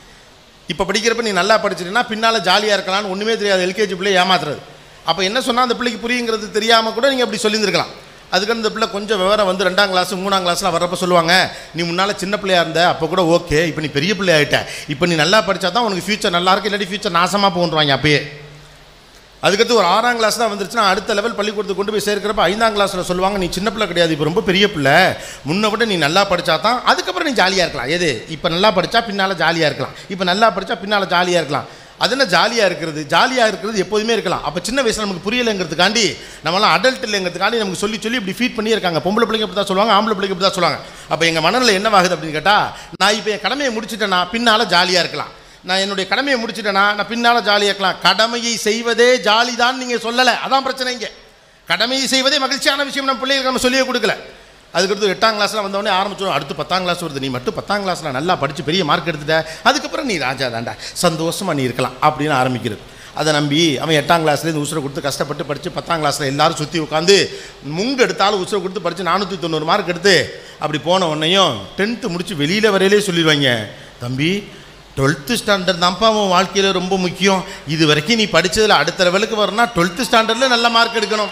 இப்போ படிக்கிறப்ப நீ நல்லா படிச்சிட்டீங்கன்னா பின்னால் ஜாலியாக இருக்கலாம்னு ஒன்றுமே தெரியாது எல்கேஜி பிள்ளை ஏமாத்துறது அப்போ என்ன சொன்னால் அந்த பிள்ளைக்கு புரியுங்கிறது தெரியாமல் கூட நீங்கள் அப்படி சொல்லியிருந்திருக்கலாம் அதுக்கு அந்த பிள்ளை கொஞ்சம் விவரம் வந்து ரெண்டாம் கிளாஸ் மூணாம் கிளாஸ்லாம் வர்றப்ப சொல்லுவாங்க நீ முன்னால் சின்ன பிள்ளையா இருந்த அப்போ கூட ஓகே இப்போ நீ பெரிய பிள்ளை ஆகிட்ட இப்போ நீ நல்லா படித்தா தான் உனக்கு ஃபியூச்சர் நல்லா இருக்கு இல்லாட்டி ஃபியூச்சர் நாசமாக போன்றாங்க அப்பயே அதுக்கடுத்து ஒரு ஆறாம் கிளாஸ் தான் வந்துருச்சுன்னா அடுத்த லெவல் பள்ளிக்கூடத்துக்கு கொண்டு போய் சேர்க்கிறப்ப ஐந்தாம் கிளாஸில் சொல்லுவாங்க நீ சின்ன பிள்ளை கிடையாது இப்போ ரொம்ப பெரிய பிள்ளை முன்ன விட நீ நல்லா படிச்சா தான் அதுக்கப்புறம் நீ ஜாலியாக இருக்கலாம் எது இப்போ நல்லா படித்தா பின்னால் ஜாலியாக இருக்கலாம் இப்போ நல்லா படித்தா பின்னால் ஜாலியாக இருக்கலாம் அது என்ன ஜாலியாக இருக்கிறது ஜாலியாக இருக்கிறது எப்போதுமே இருக்கலாம் அப்போ சின்ன வயசில் நமக்கு புரியலைங்கிறதுக்காண்டி நம்மலாம் அடல்ட் இல்லைங்கிறதுக்காண்டி நமக்கு சொல்லி சொல்லி இப்படி ஃபீட் பண்ணி இருக்காங்க பொம்பளை பிள்ளைங்க இப்படி தான் சொல்லுவாங்க ஆம்பளை பிள்ளைங்க இப்படி தான் சொல்லுவாங்க அப்போ எங்கள் மனநிலை என்னவாகுது அப்படின்னு கேட்டால் நான் இப்போ என் கடமையை முடிச்சிட்டேன்னா பின்னால் ஜாலியாக இருக்கலாம் நான் என்னுடைய கடமையை முடிச்சிட்டேன்னா நான் பின்னால் ஜாலியாக இருக்கலாம் கடமையை செய்வதே ஜாலி தான் நீங்கள் சொல்லலை அதான் பிரச்சனை இங்கே கடமையை செய்வதே மகிழ்ச்சியான விஷயம் நம்ம பிள்ளைகளுக்கு நம்ம சொல்லியே கொடுக்கல அதுக்கடுத்து எட்டாம் கிளாஸில் வந்தவொடனே ஆரம்பிச்சோம் அடுத்து பத்தாம் கிளாஸ் வருது நீ மட்டும் பத்தாம் கிளாஸில் நல்லா படித்து பெரிய மார்க் எடுத்துட்ட அதுக்கப்புறம் நீ ராஜா தாண்டா சந்தோஷமாக நீ இருக்கலாம் அப்படின்னு ஆரம்பிக்கிறது அதை நம்பி அவன் எட்டாம் கிளாஸ்லேருந்து உசுரை கொடுத்து கஷ்டப்பட்டு படித்து பத்தாம் கிளாஸில் எல்லாரும் சுற்றி உட்காந்து முங்கு எடுத்தாலும் உசுரை கொடுத்து படித்து நானூற்றி தொண்ணூறு மார்க் எடுத்து அப்படி போன உடனேயும் டென்த்து முடித்து வெளியில் வரையிலே சொல்லிடுவாங்க தம்பி டுவெல்த்து ஸ்டாண்டர்ட் தான்ப்பா உன் வாழ்க்கையில் ரொம்ப முக்கியம் இது வரைக்கும் நீ படித்ததில் அடுத்த லெவலுக்கு வரணும்னா டுவெல்த்து ஸ்டாண்டர்டில் நல்ல மார்க் எடுக்கணும்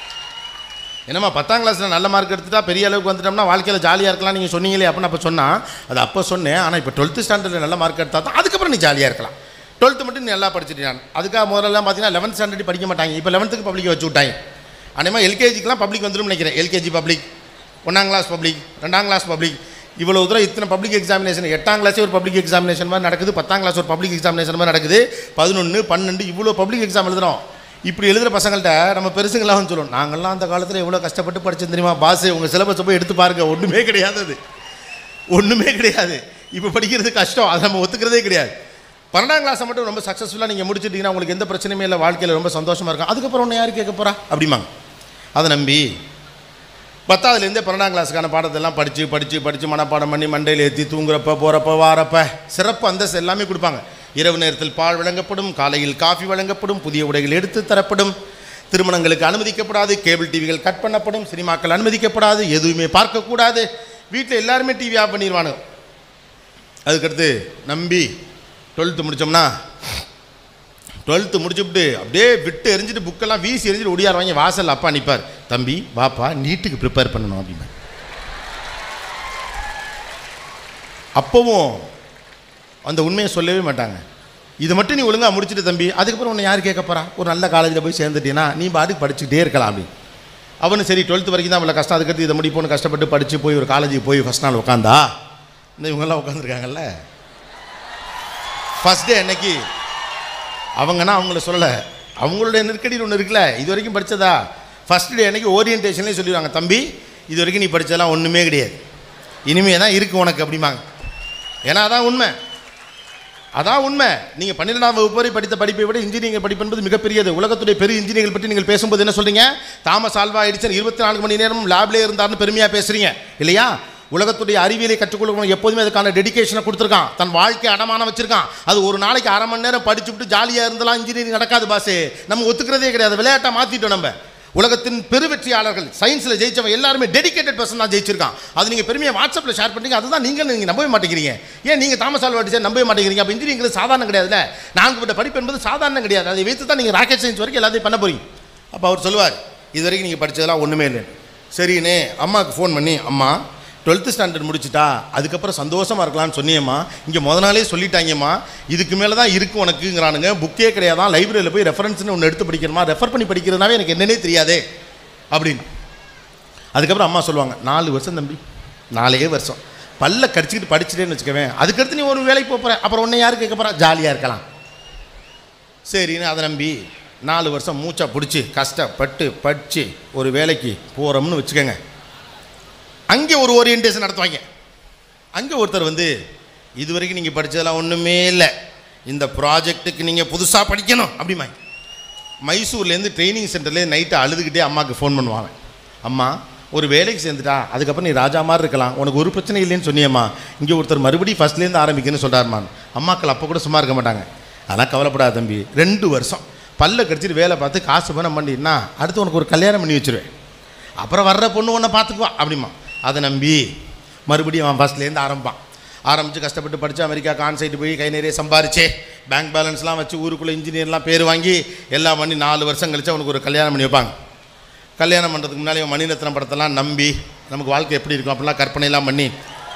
என்னம்மா பத்தாம் கிளாஸில் நல்ல மார்க் எடுத்துட்டா பெரிய அளவுக்கு வந்துட்டோம்னா வாழ்க்கையில் ஜாலியாக இருக்கலாம் நீங்கள் சொன்னீங்களே அப்படின்னு அப்போ சொன்னால் அது அப்போ சொன்னேன் ஆனால் இப்போ டுவெல்த்து ஸ்டாண்டர்டில் நல்ல மார்க் எடுத்தா தான் அதுக்கப்புறம் நீ ஜாலியாக இருக்கலாம் டுவெல்த்து மட்டும் நீ நல்லா படிச்சிட்டான் அதுக்காக முதல்ல பார்த்தீங்கன்னா லெவன்த் ஸ்டாண்டர்ட் படிக்க மாட்டாங்க இப்போ லெவன்த்துக்கு பப்ளிக் வச்சு விட்டாங்க அதேமாதிரி எல்கேஜிக்கெலாம் பப்ளிக் வந்துடும் நினைக்கிறேன் எல்கேஜி பப்ளிக் ஒன்றாம் கிளாஸ் பப்ளிக் ரெண்டாம் கிளாஸ் பப்ளிக் இவ்வளோ தூரம் இத்தனை பப்ளிக் எக்ஸாமினேஷன் எட்டாம் கிளாஸே ஒரு பப்ளிக் எக்ஸாமினேஷன் மாதிரி நடக்குது பத்தாம் கிளாஸ் ஒரு பப்ளிக் எக்ஸாமினேஷன் மாதிரி நடக்குது பதினொன்று பன்னெண்டு இவ்வளோ பப்ளிக் எக்ஸாம் எழுதுறோம் இப்படி எழுதுகிற பசங்கள்ட்ட நம்ம பெருசுங்களாம் வந்து சொல்லுவோம் நாங்கள்லாம் அந்த காலத்தில் எவ்வளோ கஷ்டப்பட்டு படிச்சோம் தெரியுமா பாஸு உங்கள் சிலபஸை போய் எடுத்து பாருங்க ஒன்றுமே கிடையாது அது ஒன்றுமே கிடையாது இப்போ படிக்கிறது கஷ்டம் அதை நம்ம ஒத்துக்கிறதே கிடையாது பன்னெண்டாம் கிளாஸை மட்டும் ரொம்ப சக்ஸஸ்ஃபுல்லாக நீங்கள் முடிச்சிட்டிங்கன்னா உங்களுக்கு எந்த பிரச்சனையுமே இல்லை வாழ்க்கையில் ரொம்ப சந்தோஷமாக இருக்கும் அதுக்கப்புறம் ஒன்று யார் கேட்க போகிறா அப்படிம்பாங்க அதை நம்பி பத்தாவதுலேருந்தே பன்னெண்டாம் கிளாஸுக்கான பாடத்தெல்லாம் படித்து படித்து படித்து மனப்பாடம் பண்ணி மண்டையில் ஏற்றி தூங்குறப்ப போகிறப்ப வாரப்ப சிறப்பு அந்தஸ்து எல்லாமே கொடுப்பாங்க இரவு நேரத்தில் பால் வழங்கப்படும் காலையில் காஃபி வழங்கப்படும் புதிய உடைகள் எடுத்து தரப்படும் திருமணங்களுக்கு அனுமதிக்கப்படாது கேபிள் டிவிகள் கட் பண்ணப்படும் சினிமாக்கள் அனுமதிக்கப்படாது எதுவுமே பார்க்கக்கூடாது வீட்டில் எல்லாருமே டிவி ஆஃப் பண்ணிடுவானுங்க அதுக்கடுத்து நம்பி டுவெல்த்து முடித்தோம்னா டுவெல்த்து முடிச்சுவிட்டு அப்படியே விட்டு எரிஞ்சிட்டு புக்கெல்லாம் வீசி எரிஞ்சிட்டு ஒடியார் வாங்கி வாசல் அப்பா நிற்பார் தம்பி வாப்பா நீட்டுக்கு ப்ரிப்பேர் பண்ணணும் அப்படின்னா அப்போவும் அந்த உண்மையை சொல்லவே மாட்டாங்க இது மட்டும் நீ ஒழுங்காக முடிச்சுட்டு தம்பி அதுக்கப்புறம் உன்னை யார் கேட்க போறா ஒரு நல்ல காலேஜில் போய் சேர்ந்துட்டீங்கன்னா நீ பாட்டுக்கு படிச்சுக்கிட்டே இருக்கலாம் அப்படி அவனு சரி டுவெல்த்து வரைக்கும் தான் அவ்வளோ கஷ்டம் அதுக்கடுத்து இதை முடிப்போன்னு கஷ்டப்பட்டு படித்து போய் ஒரு காலேஜுக்கு போய் ஃபஸ்ட் நாள் உட்காந்தா இந்த இவங்கெல்லாம் உட்காந்துருக்காங்கல்ல ஃபஸ்ட் டே அன்னைக்கு அவங்கன்னா அவங்கள சொல்லலை அவங்களுடைய நெருக்கடியில் ஒன்று இருக்குல்ல இது வரைக்கும் படித்ததா ஃபஸ்ட் டே அன்னைக்கு ஓரியன்டேஷன்லேயே சொல்லிடுவாங்க தம்பி இது வரைக்கும் நீ படித்ததெல்லாம் ஒன்றுமே கிடையாது இனிமே தான் இருக்குது உனக்கு அப்படிம்பாங்க ஏன்னா அதான் உண்மை அதான் உண்மை நீங்கள் பன்னிரெண்டாம் வகுப்பு வரை படித்த படிப்பை விட இன்ஜினியரிங் படிப்பு என்பது மிகப்பெரியது உலகத்துடைய பெரிய இன்ஜினியர்கள் பற்றி நீங்கள் பேசும்போது என்ன சொல்றீங்க தாமஸ் ஆல்வா எடிசன் இருபத்தி நான்கு மணி நேரம் லேப்லேயே இருந்தார்னு பெருமையாக பேசுகிறீங்க இல்லையா உலகத்துடைய அறிவியலை கற்றுக்கொள்ளணும் எப்போதுமே அதுக்கான டெடிகேஷனை கொடுத்துருக்கான் தன் வாழ்க்கை அடமானம் வச்சிருக்கான் அது ஒரு நாளைக்கு அரை மணி நேரம் படிச்சுட்டு ஜாலியாக இருந்தலாம் இன்ஜினியரிங் நடக்காது பாசே நம்ம ஒத்துக்கிறதே கிடையாது விளையாட்டை மாற்றிட்டோம் நம்ம உலகத்தின் பெருவெற்றியாளர்கள் சயின்ஸில் ஜெயிச்சவன் எல்லாருமே டெடிகேட்டட் பர்சன் தான் ஜெயிச்சிருக்கான் அது நீங்கள் பெருமையை வாட்ஸ்அப்பில் ஷேர் பண்ணீங்க அதுதான் நீங்கள் நீங்கள் நம்பவே மாட்டேங்கிறீங்க ஏன் நீங்கள் தாமஸ் ஆல்வா எடிசன் நம்பவே மாட்டேங்கிறீங்க அப்போ இன்ஜினியரிங் சாதாரண கிடையாதுல்ல நான்கு விட்ட படிப்பு என்பது சாதாரண கிடையாது அதை வைத்து தான் நீங்கள் ராக்கெட் சயின்ஸ் வரைக்கும் எல்லாத்தையும் பண்ண போறீங்க அப்போ அவர் சொல்லுவார் இது வரைக்கும் நீங்கள் படித்ததெல்லாம் ஒன்றுமே இல்லை சரிண்ணே அம்மாவுக்கு ஃபோன் பண்ணி அம்மா டுவெல்த்து ஸ்டாண்டர்ட் முடிச்சிட்டா அதுக்கப்புறம் சந்தோஷமாக இருக்கலாம்னு சொன்னியம்மா இங்கே முத நாளே சொல்லிட்டாங்கம்மா இதுக்கு மேலே தான் இருக்கு உனக்குங்கிறானுங்க புக்கே கிடையாதான் லைப்ரரியில் போய் ரெஃபரன்ஸ்னு ஒன்று எடுத்து படிக்கணுமா ரெஃபர் பண்ணி படிக்கிறதுனாவே எனக்கு என்னன்னே தெரியாதே அப்படின்னு அதுக்கப்புறம் அம்மா சொல்லுவாங்க நாலு வருஷம் தம்பி நாலே வருஷம் பல்ல கடிச்சிக்கிட்டு படிச்சுட்டேன்னு வச்சுக்கவேன் அதுக்கடுத்து நீ ஒரு வேலைக்கு போகிற அப்புறம் உன்னை யார் கேட்க போகிறா ஜாலியாக இருக்கலாம் சரின்னு அதை நம்பி நாலு வருஷம் மூச்சா பிடிச்சி கஷ்டப்பட்டு படித்து ஒரு வேலைக்கு போகிறோம்னு வச்சுக்கோங்க அங்கே ஒரு ஓரியன்டேஷன் நடத்துவாங்க அங்கே ஒருத்தர் வந்து இது வரைக்கும் நீங்கள் படித்ததெல்லாம் ஒன்றுமே இல்லை இந்த ப்ராஜெக்ட்டுக்கு நீங்கள் புதுசாக படிக்கணும் அப்படிமா மைசூர்லேருந்து ட்ரைனிங் சென்டர்லேயே நைட்டு அழுதுகிட்டே அம்மாவுக்கு ஃபோன் பண்ணுவாங்க அம்மா ஒரு வேலைக்கு சேர்ந்துட்டா அதுக்கப்புறம் நீ ராஜா மாதிரி இருக்கலாம் உனக்கு ஒரு பிரச்சனை இல்லைன்னு சொன்னியம்மா இங்கே ஒருத்தர் மறுபடியும் ஃபஸ்ட்லேருந்து ஆரம்பிக்கணும்னு சொல்கிறாருமா அம்மாக்கள் அப்போ கூட சும்மா இருக்க மாட்டாங்க அதெல்லாம் கவலைப்படாத தம்பி ரெண்டு வருஷம் பல்ல கடிச்சிட்டு வேலை பார்த்து காசு பணம் பண்ணினா அடுத்து உனக்கு ஒரு கல்யாணம் பண்ணி வச்சிருவேன் அப்புறம் வர்ற பொண்ணு ஒன்றை பார்த்துக்குவா அப்படிமா அதை நம்பி மறுபடியும் அவன் ஃபஸ்ட்லேருந்து ஆரம்பிப்பான் ஆரம்பித்து கஷ்டப்பட்டு படித்து அமெரிக்கா கான்சைட்டு போய் கை நிறைய சம்பாரிச்சு பேங்க் பேலன்ஸ்லாம் வச்சு ஊருக்குள்ளே இன்ஜினியர்லாம் பேர் வாங்கி எல்லாம் பண்ணி நாலு வருஷம் கழிச்சு அவனுக்கு ஒரு கல்யாணம் பண்ணி வைப்பாங்க கல்யாணம் பண்ணுறதுக்கு முன்னாடி அவன் மணிரத்னம் படத்தெல்லாம் நம்பி நமக்கு வாழ்க்கை எப்படி இருக்கும் அப்படிலாம் கற்பனைலாம் பண்ணி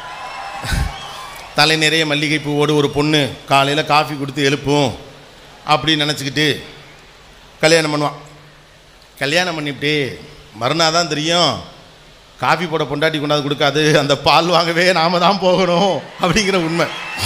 தலை நிறைய மல்லிகை பூவோடு ஒரு பொண்ணு காலையில் காஃபி கொடுத்து எழுப்பும் அப்படின்னு நினச்சிக்கிட்டு கல்யாணம் பண்ணுவான் கல்யாணம் பண்ணிவிட்டு மறுநாள் தான் தெரியும் காஃபி போட பொண்டாட்டி கொண்டாந்து கொடுக்காது அந்த பால் வாங்கவே நாம தான் போகணும் அப்படிங்கிற உண்மை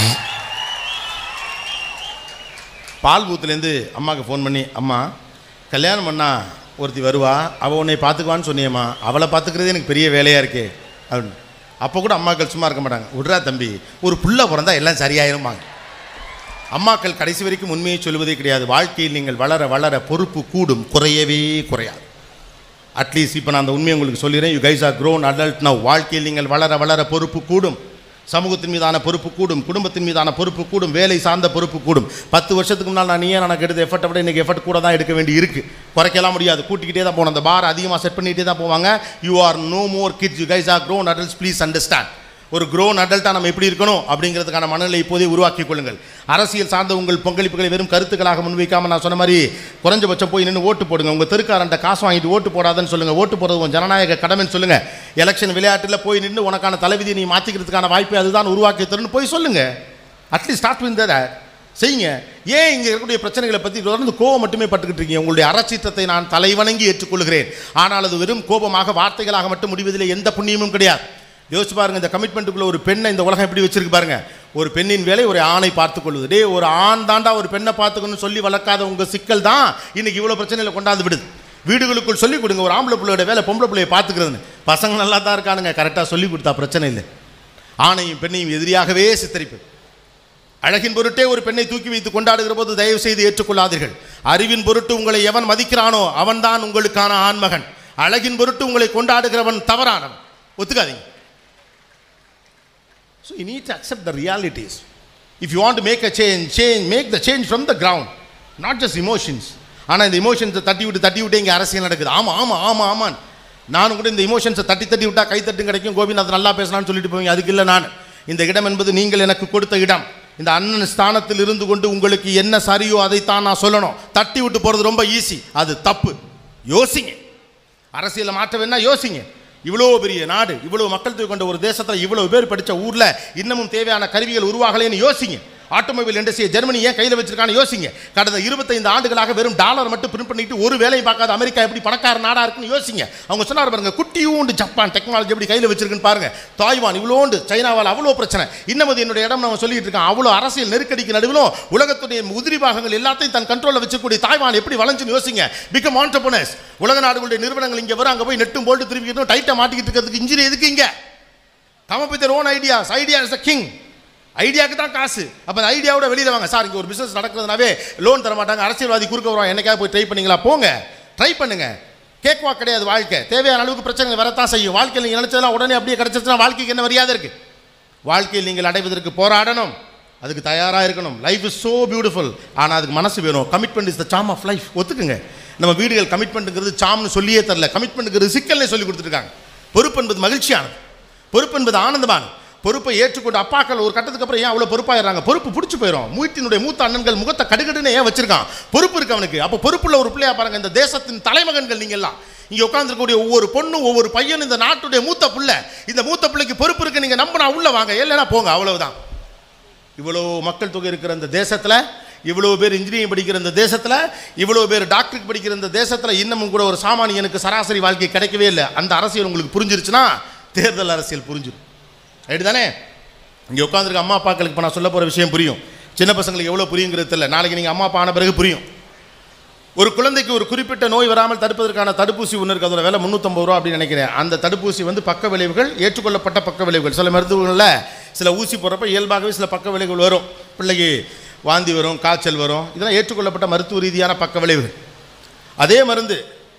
பால் பூத்துலேருந்து அம்மாவுக்கு ஃபோன் பண்ணி அம்மா கல்யாணம் பண்ணா ஒருத்தி வருவா அவள் உன்னை பார்த்துக்குவான்னு சொன்னியம்மா அவளை பார்த்துக்கிறதே எனக்கு பெரிய வேலையாக இருக்கே அப்படின்னு அப்போ கூட அம்மாக்கள் சும்மா இருக்க மாட்டாங்க விட்றா தம்பி ஒரு புள்ள பிறந்தா எல்லாம் சரியாயிருமாங்க அம்மாக்கள் கடைசி வரைக்கும் உண்மையை சொல்வதே கிடையாது வாழ்க்கையில் நீங்கள் வளர வளர பொறுப்பு கூடும் குறையவே குறையாது அட்லீஸ்ட் இப்போ நான் அந்த உண்மையை உங்களுக்கு சொல்லிடுறேன் you guys are grown adult now வாழ்க்கையில் நீங்கள் வளர வளர பொறுப்பு கூடும் சமூகத்தின் மீதான பொறுப்பு கூடும் குடும்பத்தின் மீதான பொறுப்பு கூடும் வேலை சார்ந்த பொறுப்பு கூடும் பத்து வருஷத்துக்கு முன்னால் நான் நீயே எனக்கு எடுத்த எஃபர்ட்டை விட இன்றைக்கி எஃபர்ட் கூட தான் எடுக்க வேண்டி இருக்குது குறைக்கலாம் முடியாது கூட்டிக்கிட்டே தான் போகணும் அந்த பார் அதிகமாக செட் பண்ணிகிட்டே தான் போவாங்க you are no more kids you guys are grown adults please understand ஒரு க்ரோன் அடல்ட்டாக நம்ம எப்படி இருக்கணும் அப்படிங்கிறதுக்கான மனநிலை இப்போதே உருவாக்கிக் கொள்ளுங்கள் அரசியல் சார்ந்த உங்கள் பங்களிப்புகளை வெறும் கருத்துக்களாக முன்வைக்காமல் நான் சொன்ன மாதிரி குறைஞ்சபட்சம் போய் நின்று ஓட்டு போடுங்க உங்கள் தெருக்காரன்ட்ட காசு வாங்கிட்டு ஓட்டு போடாதன்னு சொல்லுங்கள் ஓட்டு போடுறது உங்கள் ஜனநாயக கடமைன்னு சொல்லுங்கள் எலெக்ஷன் விளையாட்டில் போய் நின்று உனக்கான தலைவிதியை நீ மாற்றிக்கிறதுக்கான வாய்ப்பை அதுதான் உருவாக்கி தருன்னு போய் சொல்லுங்கள் அட்லீஸ்ட் ஸ்டார்ட் வித் தட் செய்யுங்க ஏன் இங்கே இருக்கக்கூடிய பிரச்சனைகளை பற்றி தொடர்ந்து கோபம் மட்டுமே பட்டுக்கிட்டு இருக்கீங்க உங்களுடைய அறச்சீற்றத்தை நான் தலைவணங்கி ஏற்றுக்கொள்கிறேன் ஆனால் அது வெறும் கோபமாக வார்த்தைகளாக மட்டும் முடிவதில் எந்த புண்ணியமும் கிடையாது யோசிச்சு பாருங்க இந்த கமிட்மெண்ட்டுக்குள்ள ஒரு பெண்ணை இந்த உலகம் எப்படி வச்சிருக்கு பாருங்க ஒரு பெண்ணின் வேலை ஒரு ஆணை பார்த்துக் கொள்வது டே ஒரு ஆண் தாண்டா ஒரு பெண்ணை பார்த்துக்கணும்னு சொல்லி வளர்க்காத உங்க சிக்கல் தான் இன்னைக்கு இவ்வளோ பிரச்சனைகளை கொண்டாந்து விடுது வீடுகளுக்குள் சொல்லிக் கொடுங்க ஒரு ஆம்பளை பிள்ளையோட வேலை பொம்பளை பிள்ளையை பார்த்துக்கிறதுன்னு பசங்க நல்லா தான் இருக்கானுங்க கரெக்டாக சொல்லி கொடுத்தா பிரச்சனை இல்லை ஆணையும் பெண்ணையும் எதிரியாகவே சித்தரிப்பது அழகின் பொருட்டே ஒரு பெண்ணை தூக்கி வைத்து கொண்டாடுகிற போது தயவு செய்து ஏற்றுக்கொள்ளாதீர்கள் அறிவின் பொருட்டு உங்களை எவன் மதிக்கிறானோ அவன்தான் உங்களுக்கான ஆண்மகன் அழகின் பொருட்டு உங்களை கொண்டாடுகிறவன் தவறானவன் ஒத்துக்காதீங்க So you need to accept the realities. If you want to make a change, change, make the change from the ground, not just emotions. ஆனால் இந்த இமோஷன்ஸை தட்டி விட்டு தட்டி விட்டு இங்கே அரசியல் நடக்குது ஆமாம் ஆமாம் ஆமாம் ஆமான் நானும் கூட இந்த இமோஷன்ஸை தட்டி தட்டி விட்டா கை தட்டும் கிடைக்கும் கோபிநாத் நல்லா பேசலாம்னு சொல்லிட்டு போவீங்க அதுக்கு இல்லை நான் இந்த இடம் என்பது நீங்கள் எனக்கு கொடுத்த இடம் இந்த அண்ணன் ஸ்தானத்தில் இருந்து கொண்டு உங்களுக்கு என்ன சரியோ அதைத்தான் நான் சொல்லணும் தட்டி விட்டு போகிறது ரொம்ப ஈஸி அது தப்பு யோசிங்க அரசியலை மாற்ற வேணா யோசிங்க இவ்வளோ பெரிய நாடு இவ்வளோ மக்கள் தொகை கொண்ட ஒரு தேசத்தில் இவ்வளோ பேர் படித்த ஊரில் இன்னமும் தேவையான கருவிகள் உருவாகலைன்னு யோசிங்க ஆட்டோமொபைல் இண்டஸ்ட்ரியை ஜெர்மனி ஏன் கையில் வச்சிருக்கான்னு யோசிங்க கடந்த இருபத்தைந்து ஆண்டுகளாக வெறும் டாலர் மட்டும் பிரிண்ட் பண்ணிட்டு ஒரு வேலையும் பார்க்காத அமெரிக்கா எப்படி பணக்கார நாடா இருக்குன்னு யோசிங்க அவங்க சொன்னார் பாருங்க குட்டியூண்டு ஜப்பான் டெக்னாலஜி எப்படி கையில் வச்சிருக்குன்னு பாருங்க தாய்வான் இவ்வளோண்டு சைனாவால் அவ்வளோ பிரச்சனை இன்னும் அது என்னுடைய இடம் நம்ம சொல்லிட்டு இருக்கோம் அவ்வளோ அரசியல் நெருக்கடிக்கு நடுவிலும் உலகத்துடைய உதிரி பாகங்கள் எல்லாத்தையும் தன் கண்ட்ரோலில் வச்சக்கூடிய தாய்வான் எப்படி வளைஞ்சுன்னு யோசிங்க பிகம் ஆண்டர்பனர்ஸ் உலக நாடுகளுடைய நிறுவனங்கள் இங்கே வரும் அங்கே போய் நெட்டும் போல்ட்டு திருப்பிக்கிட்டும் டைட்டை மாட்டிக்கிட்டு இருக்கிறதுக்கு இன்ஜினி எதுக்கு இங்கே come up with own ideas idea is the king ஐடியாவுக்கு தான் காசு அப்போ அந்த ஐடியாவோட வெளியில் வாங்க சார் இங்கே ஒரு பிஸ்னஸ் நடக்கிறதுனாவே லோன் தர மாட்டாங்க அரசியல்வாதி குறுக்க வருவாங்க என்னைக்காவது போய் ட்ரை பண்ணீங்களா போங்க ட்ரை பண்ணுங்க கேக்வா கிடையாது வாழ்க்கை தேவையான அளவுக்கு பிரச்சனை வரத்தான் செய்யும் வாழ்க்கையில் நீங்கள் நினச்சதெல்லாம் உடனே அப்படியே கிடச்சிச்சுன்னா வாழ்க்கைக்கு என்ன மரியாதை இருக்குது வாழ்க்கையில் நீங்கள் அடைவதற்கு போராடணும் அதுக்கு தயாராக இருக்கணும் லைஃப் இஸ் ஸோ பியூட்டிஃபுல் ஆனால் அதுக்கு மனசு வேணும் commitment is the sum of life ஒத்துக்குங்க நம்ம வீடுகள் கமிட்மெண்ட்டுங்கிறது சாம்னு சொல்லியே தரல கமிட்மெண்ட்டுங்கிறது சிக்கல்னே சொல்லி கொடுத்துருக்காங்க பொறுப்பு என்பது மகிழ்ச்சியானது பொறுப்பு என்பது ஆனந்தமானது பொறுப்பை ஏற்றுக்கொண்டு அப்பாக்கள் ஒரு கட்டத்துக்கு அப்புறம் ஏன் அவ்வளோ பொறுப்பாயிடுறாங்க பொறுப்பு பிடிச்சி போயிடும் மூட்டினுடைய மூத்த அண்ணன்கள் முகத்தை கடுகடுன்னு ஏன் வச்சிருக்கான் பொறுப்பு இருக்கு அவனுக்கு அப்போ பொறுப்புள்ள ஒரு பிள்ளையா பாருங்க இந்த தேசத்தின் தலைமகன்கள் நீங்க எல்லாம் இங்க உட்காந்துருக்கக்கூடிய ஒவ்வொரு பொண்ணும் ஒவ்வொரு பையனும் இந்த நாட்டுடைய மூத்த பிள்ளை இந்த மூத்த பிள்ளைக்கு பொறுப்பு இருக்கு நீங்க நம்பினா உள்ள வாங்க இல்லைன்னா போங்க அவ்வளவுதான் இவ்வளோ மக்கள் தொகை இருக்கிற இந்த தேசத்தில் இவ்வளோ பேர் இன்ஜினியரிங் படிக்கிற இந்த தேசத்தில் இவ்வளோ பேர் டாக்டருக்கு படிக்கிற இந்த தேசத்தில் இன்னமும் கூட ஒரு சாமானியனுக்கு சராசரி வாழ்க்கை கிடைக்கவே இல்லை அந்த அரசியல் உங்களுக்கு புரிஞ்சிருச்சுன்னா தேர்தல் அரசியல் புரிஞ்சிடும் ரைட்டு தானே இங்கே உட்காந்துருக்க அம்மா அப்பாக்களுக்கு இப்போ நான் சொல்ல போகிற விஷயம் புரியும் சின்ன பசங்களுக்கு எவ்வளோ புரியுங்கிறது தெரியல நாளைக்கு நீங்கள் அம்மா அப்பா ஆன பிறகு புரியும் ஒரு குழந்தைக்கு ஒரு குறிப்பிட்ட நோய் வராமல் தடுப்பதற்கான தடுப்பூசி ஒன்று இருக்குது அதோட விலை முந்நூற்றம்பது ரூபா அப்படின்னு நினைக்கிறேன் அந்த தடுப்பூசி வந்து பக்க விளைவுகள் ஏற்றுக்கொள்ளப்பட்ட பக்க விளைவுகள் சில மருத்துவங்களில் சில ஊசி போடுறப்ப இயல்பாகவே சில பக்க விளைவுகள் வரும் பிள்ளைக்கு வாந்தி வரும் காய்ச்சல் வரும் இதெல்லாம் ஏற்றுக்கொள்ளப்பட்ட மருத்துவ ரீதியான பக்க விளைவுகள் அதே மருந்து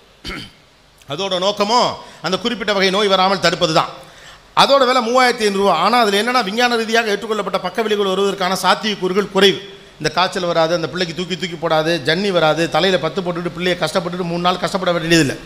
அதோட நோக்கமும் அந்த குறிப்பிட்ட வகை நோய் வராமல் தடுப்பது தான் அதோட விலை மூவாயிரத்தி ஐநூறுரூவா ஆனால் அதில் என்னென்னா விஞ்ஞான ரீதியாக ஏற்றுக்கொள்ளப்பட்ட பக்க விளைவுகள் வருவதற்கான சாத்தியக்கூறுகள் குறைவு இந்த காய்ச்சல் வராது அந்த பிள்ளைக்கு தூக்கி தூக்கி போடாது ஜன்னி வராது தலையில் பத்து போட்டுட்டு பிள்ளையை கஷ்டப்பட்டுட்டு மூணு நாள் கஷ்டப்பட வேண்டியதில்லை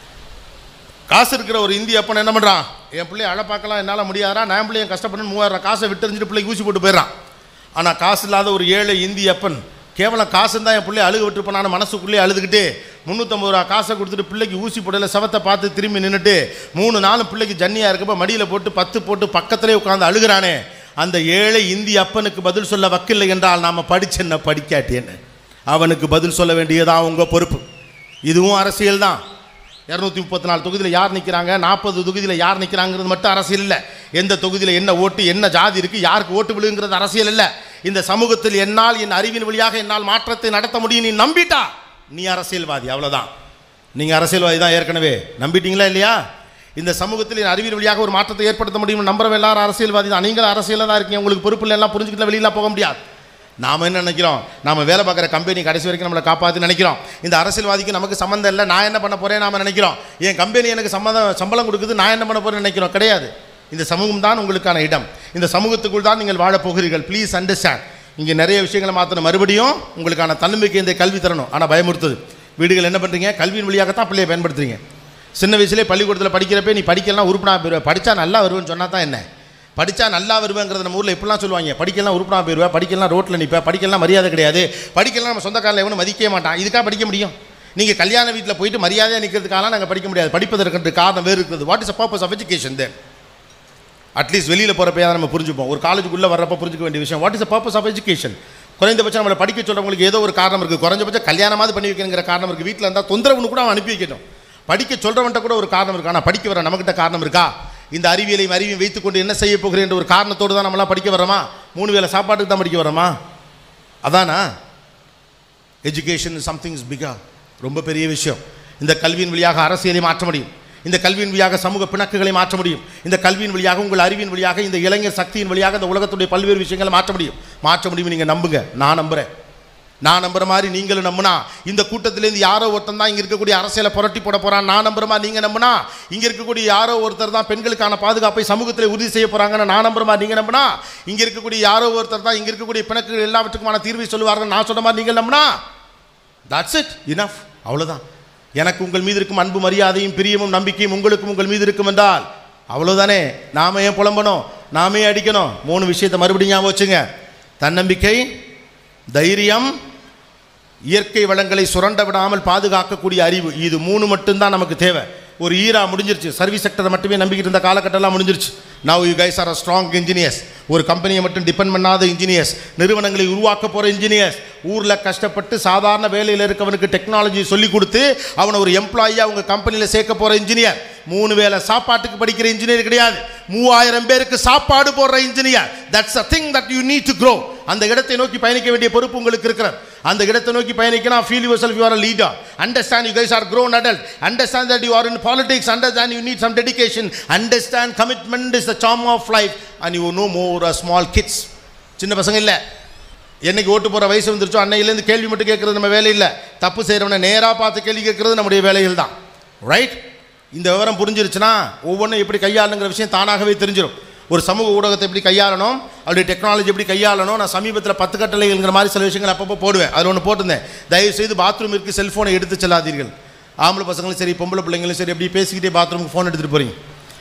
காசு இருக்கிற ஒரு இந்திய அப்பன் என்ன பண்ணுறான் என் பிள்ளைய அழ பார்க்கலாம் என்னால் முடியாதா நான் பிள்ளைய கஷ்டப்பட்டு மூவாயிரம் காசை விட்டுறிஞ்சிட்டு பிள்ளைக்கு ஊசி போட்டு போயிடறான் ஆனால் காசு இல்லாத ஒரு ஏழை இந்திய அப்பன் கேவலம் காசு தான் என் பிள்ளைய அழுக விட்டுருப்பான மனசுக்குள்ளேயே அழுதுகிட்டு முந்நூற்றம்பது ரூபா காசை கொடுத்துட்டு பிள்ளைக்கு ஊசி போடல செவத்தை பார்த்து திரும்பி நின்றுட்டு மூணு நாளும் பிள்ளைக்கு ஜன்னியாக இருக்கப்ப மடியில் போட்டு பத்து போட்டு பக்கத்திலே உட்காந்து அழுகிறானே அந்த ஏழை இந்திய அப்பனுக்கு பதில் சொல்ல வக்கில்லை என்றால் நாம் படிச்சென்ன படிக்காட்டி என்ன அவனுக்கு பதில் சொல்ல வேண்டியதான் உங்கள் பொறுப்பு இதுவும் அரசியல் தான் இரநூத்தி முப்பத்தி நாலு தொகுதியில் யார் நிற்கிறாங்க நாற்பது தொகுதியில் யார் நிற்கிறாங்கிறது மட்டும் அரசியல் இல்லை எந்த தொகுதியில் என்ன ஓட்டு என்ன ஜாதி இருக்குது யாருக்கு ஓட்டு விழுங்கிறது அரசியல் இல்லை இந்த சமூகத்தில் என்னால் என் அறிவின் வழியாக என்னால் மாற்றத்தை நடத்த முடியும் நீ நம்பிட்டா நீ அரசியல்வாதி அவ்வளோதான் நீங்கள் அரசியல்வாதி தான் ஏற்கனவே நம்பிட்டீங்களா இல்லையா இந்த சமூகத்தில் என் அறிவியல் வழியாக ஒரு மாற்றத்தை ஏற்படுத்த முடியும் நம்புறவ எல்லாரும் அரசியல்வாதி தான் நீங்களும் அரசியலில் தான் இருக்கீங்க உங்களுக்கு பொறுப்பு இல்லை எல்லாம் புரிஞ்சுக்கிட்டு வெளியில போக முடியாது நாம் என்ன நினைக்கிறோம் நாம வேலை பார்க்குற கம்பெனி கடைசி வரைக்கும் நம்மளை காப்பாற்றி நினைக்கிறோம் இந்த அரசியல்வாதிக்கு நமக்கு சம்மந்தம் இல்லை நான் என்ன பண்ண போறேன் நாம நினைக்கிறோம் என் கம்பெனி எனக்கு சம்மந்தம் சம்பளம் கொடுக்குது நான் என்ன பண்ண போறேன்னு நினைக்கிறோம் கிடையாது இந்த சமூகம் தான் உங்களுக்கான இடம் இந்த சமூகத்துக்குள் தான் நீங்கள் வாழப் போகிறீர்கள் ப்ளீஸ் அண்டர்ஸ்டாண்ட் இங்கே நிறைய விஷயங்களை மாற்றணும் மறுபடியும் உங்களுக்கான தன்னம்பிக்கை இந்த கல்வி தரணும் ஆனால் பயமுறுத்துது வீடுகள் என்ன பண்ணுறீங்க கல்வியின் வழியாகத்தான் பிள்ளையை பயன்படுத்துறீங்க சின்ன வயசுலேயே பள்ளிக்கூடத்தில் படிக்கிறப்ப நீ படிக்கலாம் உருப்படா போயிடுவ படித்தா நல்லா வருவேன்னு சொன்னா தான் என்ன படித்தா நல்லா வருவேங்கிறத நம்ம ஊரில் இப்படிலாம் சொல்லுவாங்க படிக்கலாம் உருப்படா போயிடுவேன் படிக்கலாம் ரோட்டில் நிற்பேன் படிக்கலாம் மரியாதை கிடையாது படிக்கலாம் நம்ம சொந்தக்காரில் எவனும் மதிக்கவே மாட்டான் இதுக்காக படிக்க முடியும் நீங்கள் கல்யாண வீட்டில் போயிட்டு மரியாதையாக நிற்கிறதுக்காக நாங்கள் படிக்க முடியாது படிப்பதற்கு காரணம் வேறு இருக்குது what is a purpose of education then at least வெளியில் போகிறப்ப நம்ம புரிஞ்சுப்போம் ஒரு காலேஜுக்குள்ளே வர்றப்ப புரிஞ்சுக்க வேண்டிய விஷயம் what is the purpose of education குறைந்தபட்சம் நம்மளை படிக்க சொல்கிறவங்களுக்கு ஏதோ ஒரு காரணம் இருக்குது குறைஞ்சபட்சம் கல்யாணமாவது பண்ணி வைக்கணுங்கிற காரணம் இருக்குது வீட்டில் இருந்தால் தொந்தரவுன்னு கூட அவன் அனுப்பி வைக்கட்டும் படிக்க சொல்கிறவன்ட்ட கூட ஒரு காரணம் இருக்கு ஆனால் படிக்க வர நம்மகிட்ட காரணம் இருக்கா இந்த அறிவியலையும் அறிவையும் வைத்துக்கொண்டு என்ன செய்ய போகிறேன் என்ற ஒரு காரணத்தோடு தான் நம்மளாம் படிக்க வரோமா மூணு வேளை சாப்பாட்டுக்கு தான் படிக்க வரோமா அதானா எஜுகேஷன் சம்திங் இஸ் பிகா ரொம்ப பெரிய விஷயம் இந்த கல்வியின் வழியாக அரசியலை மாற்ற முடியும் இந்த கல்வியின் வழியாக சமூக பிணக்குகளை மாற்ற முடியும் இந்த கல்வியின் வழியாக உங்கள் அறிவின் வழியாக இந்த இளைஞர் சக்தியின் வழியாக இந்த உலகத்துடைய பல்வேறு விஷயங்களை மாற்ற முடியும் மாற்ற முடியும் நீங்கள் நம்புங்க நான் நம்புகிறேன் நான் நம்புற மாதிரி நீங்களும் நம்புனா இந்த கூட்டத்திலேருந்து யாரோ ஒருத்தன் தான் இங்கே இருக்கக்கூடிய அரசியலை புரட்டி போட போகிறான் நான் நம்புற மாதிரி நீங்கள் நம்புனா இங்கே இருக்கக்கூடிய யாரோ ஒருத்தர் தான் பெண்களுக்கான பாதுகாப்பை சமூகத்தில் உறுதி செய்ய போகிறாங்கன்னு நான் நம்புற மாதிரி நீங்கள் நம்புனா இங்கே இருக்கக்கூடிய யாரோ ஒருத்தர் தான் இங்கே இருக்கக்கூடிய பிணக்குகள் எல்லாவற்றுக்குமான தீர்வை சொல்லுவார்கள் நான் சொன்ன மாதிரி நீங்கள் நம்புனா தட்ஸ் இட் இனஃப் அவ்வளோதான் எனக்கு உங்கள் மீது இருக்கும் அன்பு மரியாதையும் பிரியமும் நம்பிக்கையும் உங்களுக்கும் உங்கள் மீது இருக்கும் என்றால் அவ்வளோதானே நாம ஏன் புலம்பணும் நாமே அடிக்கணும் மூணு விஷயத்தை மறுபடியும் ஞாபகம் வச்சுங்க தன்னம்பிக்கை தைரியம் இயற்கை வளங்களை சுரண்ட விடாமல் பாதுகாக்கக்கூடிய அறிவு இது மூணு மட்டும்தான் நமக்கு தேவை ஒரு ஈரா முடிஞ்சிருச்சு சர்வீஸ் செக்டரை மட்டுமே நம்பிக்கிட்டு இருந்த காலகட்டம்லாம் முடிஞ்சிருச்சு now you guys are strong engineers ஒரு கம்பெனியை மட்டும் டிபெண்ட் பண்ணாத இன்ஜினியர்ஸ் நிறுவனங்களை உருவாக்க போகிற இன்ஜினியர்ஸ் ஊரில் கஷ்டப்பட்டு சாதாரண வேலையில் இருக்கவனுக்கு டெக்னாலஜி சொல்லி கொடுத்து அவனை ஒரு எம்ப்ளாயியாக உங்கள் கம்பெனியில் சேர்க்க போகிற இன்ஜினியர் மூணு வேளை சாப்பாட்டுக்கு படிக்கிற இன்ஜினியர் கிடையாது மூவாயிரம் பேருக்கு சாப்பாடு போடுற engineer that's a thing that you need to grow அந்த இடத்தை நோக்கி பயணிக்க வேண்டிய பொறுப்பு உங்களுக்கு இருக்கிறது அந்த இடத்தை நோக்கி பயணிக்கணும் feel yourself you are leader understand you guys are grown adult understand that you are in politics understand you need some dedication understand commitment is the sum of life and you no more a small kids சின்ன பசங்க இல்லை என்னைக்கு ஓட்டு போகிற வயசு வந்துருச்சோ அன்னையிலேருந்து கேள்வி மட்டும் கேட்குறது நம்ம வேலை இல்லை தப்பு செய்கிறவனை நேராக பார்த்து கேள்வி கேட்குறது நம்முடைய வேலைகள் தான் ரைட் இந்த விவரம் புரிஞ்சிருச்சுன்னா ஒவ்வொன்றும் எப்படி கையாளுங்கிற விஷயம் தானாகவே தெரிஞ்சிடும் ஒரு சமூக ஊடகத்தை எப்படி கையாளணும் அவருடைய டெக்னாலஜி எப்படி கையாளணும் நான் சமீபத்தில் பத்து கட்டளைகள்ங்கிற மாதிரி சில விஷயங்கள் அப்பப்போ போடுவேன் அதில் ஒன்று போட்டிருந்தேன் தயவு செய்து பாத்ரூமிற்கு செல்ஃபோனை எடுத்து செல்லாதீர்கள் ஆம்பளை பசங்களும் சரி பொம்பளை பிள்ளைங்களும் சரி எப்படி பேசிக்கிட்டே பாத்ரூமுக்கு ஃபோன் எடுத்துகிட்டு போகிறீங்க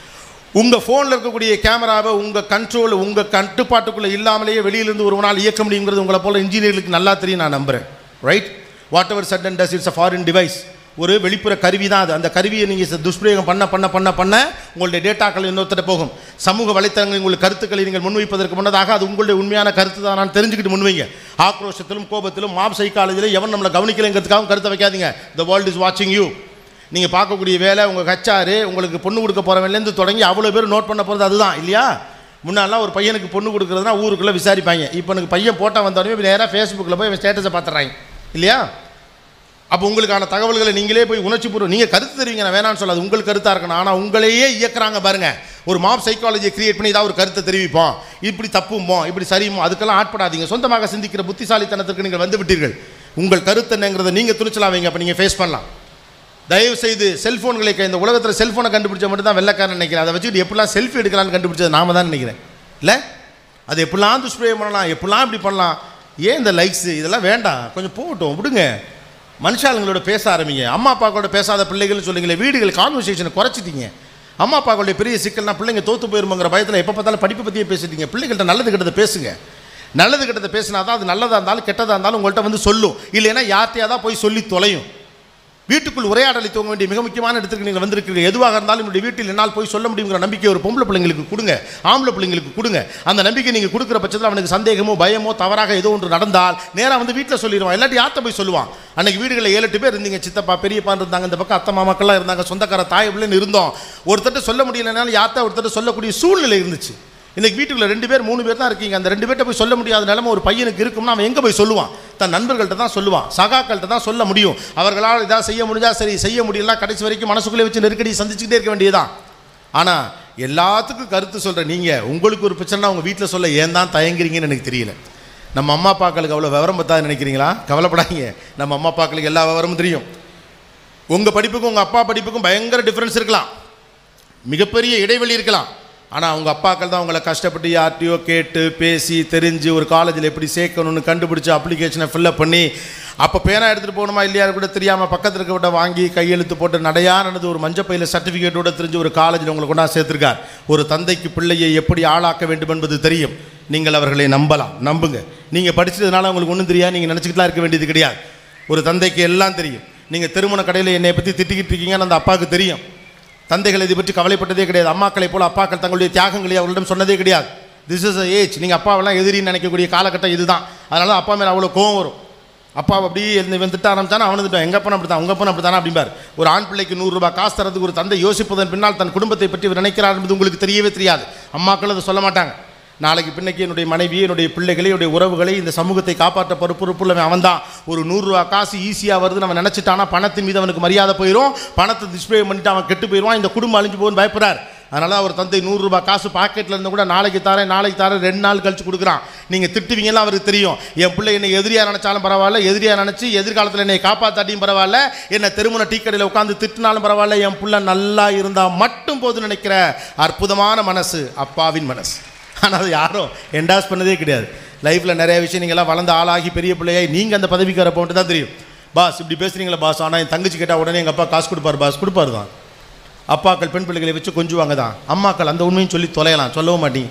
உங்கள் ஃபோனில் இருக்கக்கூடிய கேமராவை உங்கள் கண்ட்ரோல் உங்கள் கட்டுப்பாட்டுக்குள்ளே இல்லாமலேயே வெளியிலிருந்து ஒரு நாள் இயக்க முடியுங்கிறது உங்களை போல இன்ஜினியர்களுக்கு நல்லா தெரியும் நான் நம்புகிறேன் right whatever said and does it's a foreign device ஒரு வெளிப்புற கருவி தான் அது அந்த கருவியை நீங்கள் துஷ்பிரயோகம் பண்ண பண்ண பண்ண பண்ண உங்களுடைய டேட்டாக்கள் இன்னொருத்தர போகும் சமூக வலைத்தளங்களில் உங்கள் கருத்துக்களை நீங்கள் முன்வைப்பதற்கு முன்னதாக அது உங்களுடைய உண்மையான கருத்து தான் நான் தெரிஞ்சுக்கிட்டு முன்வைங்க ஆக்ரோஷத்திலும் கோபத்திலும் மாப் சைக்காலஜியில் எவன் நம்மளை கவனிக்கலைங்கிறதுக்காகவும் கருத்தை வைக்காதீங்க த வேர்ல்ட் இஸ் வாட்சிங் யூ நீங்கள் பார்க்கக்கூடிய வேலை உங்கள் கச்சாரு உங்களுக்கு பொண்ணு கொடுக்க போகிறவன்லேருந்து தொடங்கி அவ்வளோ பேர் நோட் பண்ண போகிறது அதுதான் இல்லையா முன்னாடிலாம் ஒரு பையனுக்கு பொண்ணு கொடுக்குறதுனா ஊருக்குள்ளே விசாரிப்பாங்க இப்போ எனக்கு பையன் போட்டால் வந்தோடனே நேராக ஃபேஸ்புக்கில் போய் ஸ்டேட்டஸை பார்த்துறாங்க இல்லையா அப்போ உங்களுக்கான தகவல்களை நீங்களே போய் உணர்ச்சி பூர்வம் நீங்கள் கருத்து தெரிவிங்க நான் வேணாம்னு சொல்லாது உங்கள் கருத்தாக இருக்கணும் ஆனால் உங்களையே இயக்குறாங்க பாருங்க ஒரு மாப் சைக்காலஜியை கிரியேட் பண்ணி ஏதாவது ஒரு கருத்தை தெரிவிப்போம் இப்படி தப்புமோ இப்படி சரியுமோ அதுக்கெல்லாம் ஆட்படாதீங்க சொந்தமாக சிந்திக்கிற புத்திசாலித்தனத்திற்கு நீங்கள் வந்து விட்டீர்கள் உங்கள் கருத்து என்னங்கிறத நீங்கள் துணிச்சலாம் வைங்க அப்போ நீங்கள் ஃபேஸ் பண்ணலாம் தயவு செய்து செல்ஃபோன்களை க- இந்த உலகத்தில் செல்ஃபோனை கண்டுபிடிச்ச மட்டும் தான் வெள்ளக்காரன் நினைக்கிறேன் அதை வச்சுக்கிட்டு எப்படிலாம் செல்ஃபி எடுக்கலாம்னு கண்டுபிடிச்சது நாம தான் நினைக்கிறேன் இல்லை அது எப்படிலாம் துஷ்பிரயோகம் பண்ணலாம் எப்படிலாம் இப்படி பண்ணலாம் ஏன் இந்த லைக்ஸு இதெல்லாம் வேண்டாம் கொஞ்சம் போகட்டும் விடுங்க மனுஷாளுங்களோட பேச ஆரம்பிங்க அம்மா அப்பாக்களோட பேசாத பிள்ளைகள்னு சொல்லுங்களே வீடுகள் கான்வர்சேஷனை குறைச்சிட்டீங்க அம்மா அப்பாக்களுடைய பெரிய சிக்கல்னா பிள்ளைங்க தோத்து போயிருமோங்கிற பயத்தில் எப்போ பார்த்தாலும் படிப்பை பற்றியே பேசிட்டீங்க பிள்ளைகள்கிட்ட நல்லது கெட்டதை பேசுங்க நல்லது கெட்டதை பேசினா தான் அது நல்லதாக இருந்தாலும் கெட்டதாக இருந்தாலும் உங்கள்கிட்ட வந்து சொல்லும் இல்லைன்னா யார்கிட்டயா தான் போய் சொல்லி தொலையும் வீட்டுக்குள் உரையாடலை துவங்க வேண்டிய மிக முக்கியமான இடத்துக்கு நீங்கள் வந்திருக்கிறீங்க எதுவாக இருந்தாலும் என்னுடைய வீட்டில் என்னால் போய் சொல்ல முடியுங்கிற நம்பிக்கை ஒரு பொம்பளை பிள்ளைங்களுக்கு கொடுங்க ஆம்பளை பிள்ளைங்களுக்கு கொடுங்க அந்த நம்பிக்கை நீங்கள் கொடுக்குற பட்சத்தில் அவனுக்கு சந்தேகமோ பயமோ தவறாக ஏதோ ஒன்று நடந்தால் நேராக வந்து வீட்டில் சொல்லிடுவான் இல்லாட்டி யார்கிட்ட போய் சொல்லுவான் அன்னைக்கு வீடுகளில் ஏழு எட்டு பேர் இருந்தீங்க சித்தப்பா பெரியப்பா இருந்தாங்க இந்த பக்கம் அத்தை மாமாக்கள்லாம் இருந்தாங்க சொந்தக்கார தாய் பிள்ளைன்னு இருந்தோம் ஒருத்தட்ட சொல்ல முடியலனாலும் யார்கிட்ட ஒருத்தட்ட சொல்லக்கூடிய சூழ்நிலை இருந்துச்சு இன்னைக்கு வீட்டுக்குள்ள ரெண்டு பேர் மூணு பேர் தான் இருக்கீங்க அந்த ரெண்டு பேர்ட்ட போய் சொல்ல முடியாத நிலைமை ஒரு பையனுக்கு இருக்கும்னா அவன் எங்கே போய் சொல்லுவான் தன் நண்பர்கள்ட்ட தான் சொல்லுவான் சகாக்கள்கிட்ட தான் சொல்ல முடியும் அவர்களால் இதாக செய்ய முடிஞ்சா சரி செய்ய முடியல கடைசி வரைக்கும் மனசுக்குள்ளே வச்சு நெருக்கடி சந்திச்சுக்கிட்டே இருக்க வேண்டியதுதான் ஆனால் எல்லாத்துக்கும் கருத்து சொல்கிற நீங்கள் உங்களுக்கு ஒரு பிரச்சனை உங்கள் வீட்டில் சொல்ல ஏன் தான் தயங்குறீங்கன்னு எனக்கு தெரியல நம்ம அம்மா அப்பாக்களுக்கு அவ்வளோ விவரம் பத்தா நினைக்கிறீங்களா கவலைப்படாதீங்க நம்ம அம்மா அப்பாக்களுக்கு எல்லா விவரமும் தெரியும் உங்கள் படிப்புக்கும் உங்கள் அப்பா படிப்புக்கும் பயங்கர டிஃப்ரென்ஸ் இருக்கலாம் மிகப்பெரிய இடைவெளி இருக்கலாம் ஆனால் அவங்க அப்பாக்கள் தான் உங்களை கஷ்டப்பட்டு யார்ட்டையோ கேட்டு பேசி தெரிஞ்சு ஒரு காலேஜில் எப்படி சேர்க்கணும்னு கண்டுபிடிச்சி அப்ளிகேஷனை ஃபில்லப் பண்ணி அப்போ பேனா எடுத்துகிட்டு போகணுமா இல்லையா கூட தெரியாமல் பக்கத்தில் இருக்கவிட்ட வாங்கி கையெழுத்து போட்டு நடையா நடந்து ஒரு மஞ்சப்பையில் சர்டிஃபிகேட்டோட தெரிஞ்சு ஒரு காலேஜில் உங்களை கொண்டா சேர்த்துருக்கார் ஒரு தந்தைக்கு பிள்ளையை எப்படி ஆளாக்க வேண்டும் என்பது தெரியும் நீங்கள் அவர்களை நம்பலாம் நம்புங்க நீங்கள் படிச்சதுனால உங்களுக்கு ஒன்றும் தெரியாது நீங்கள் நினச்சிக்கிட்டுலாம் இருக்க வேண்டியது கிடையாது ஒரு தந்தைக்கு எல்லாம் தெரியும் நீங்கள் திருமண கடையில் என்னை பற்றி திட்டிக்கிட்டு இருக்கீங்கன்னு அந்த அப்பாவுக்கு தெரியும் தந்தைகள் இதை பற்றி கவலைப்பட்டதே கிடையாது அம்மாக்களை போல அப்பாக்கள் தங்களுடைய தியாகங்களை அவர்களிடம் சொன்னதே கிடையாது திஸ் இஸ் அ ஏஜ் நீங்கள் அப்பாவெல்லாம் எதிரின்னு நினைக்கக்கூடிய காலகட்டம் இதுதான் அதனால தான் அப்பா மேலே அவ்வளோ கோவம் வரும் அப்பா அப்படியே இருந்து இவன் திட்ட ஆரம்பிச்சானா அவனு திட்டம் எங்கள் அப்பா அப்படி தான் உங்கள் அப்பா அப்படி தானே அப்படிம்பார் ஒரு ஆண் பிள்ளைக்கு நூறுரூபா காசு தரதுக்கு ஒரு தந்தை யோசிப்பதன் பின்னால் தன் குடும்பத்தை பற்றி இவர் நினைக்கிறார் என்பது உங்களுக்கு தெரியவே தெரியாது அம்மாக்கள் அதை சொல்ல மாட்டாங்க நாளைக்கு பின்னைக்கு என்னுடைய மனைவி என்னுடைய பிள்ளைகளை என்னுடைய உறவுகளை இந்த சமூகத்தை காப்பாற்ற பொறுப்புள்ளவன் அவன் தான் ஒரு நூறுரூவா காசு ஈஸியாக வருதுன்னு அவன் நினச்சிட்டானா பணத்தின் மீது அவனுக்கு மரியாதை போயிடும் பணத்தை டிஸ்பிளே பண்ணிட்டு அவன் கெட்டு போயிடுவான் இந்த குடும்பம் அழிஞ்சு போகும்னு பயப்படுறார் அதனால தான் அவர் தந்தை நூறுரூபா காசு பாக்கெட்டில் இருந்து கூட நாளைக்கு தரேன் நாளைக்கு தரேன் ரெண்டு நாள் கழிச்சு கொடுக்குறான் நீங்கள் திட்டுவீங்கலாம் அவருக்கு தெரியும் என் பிள்ளை என்னை எதிரியாக நினச்சாலும் பரவாயில்ல எதிரியாக நினச்சி எதிர்காலத்தில் என்னை காப்பாற்றாட்டியும் பரவாயில்ல என்னை திருமண டீ கடையில் உட்காந்து திட்டினாலும் பரவாயில்ல என் பிள்ளை நல்லா இருந்தால் மட்டும் போது நினைக்கிற அற்புதமான மனசு அப்பாவின் மனசு ஆனால் அது யாரும் என்டாஸ் பண்ணதே கிடையாது லைஃப்பில் நிறைய விஷயம் நீங்கள்லாம் வளர்ந்து ஆளாகி பெரிய பிள்ளையாய் நீங்கள் அந்த பதவிக்கு வர போன்ட்டு தான் தெரியும் பாஸ் இப்படி பேசுகிறீங்களா பாஸ் ஆனால் என் தங்கச்சி கேட்டால் உடனே எங்கள் அப்பா காசு கொடுப்பார் பாஸ் கொடுப்பாரு தான் அப்பாக்கள் பெண் பிள்ளைகளை வச்சு கொஞ்சுவாங்க தான் அம்மாக்கள் அந்த உண்மையும் சொல்லி தொலையலாம் சொல்லவும் மாட்டீங்க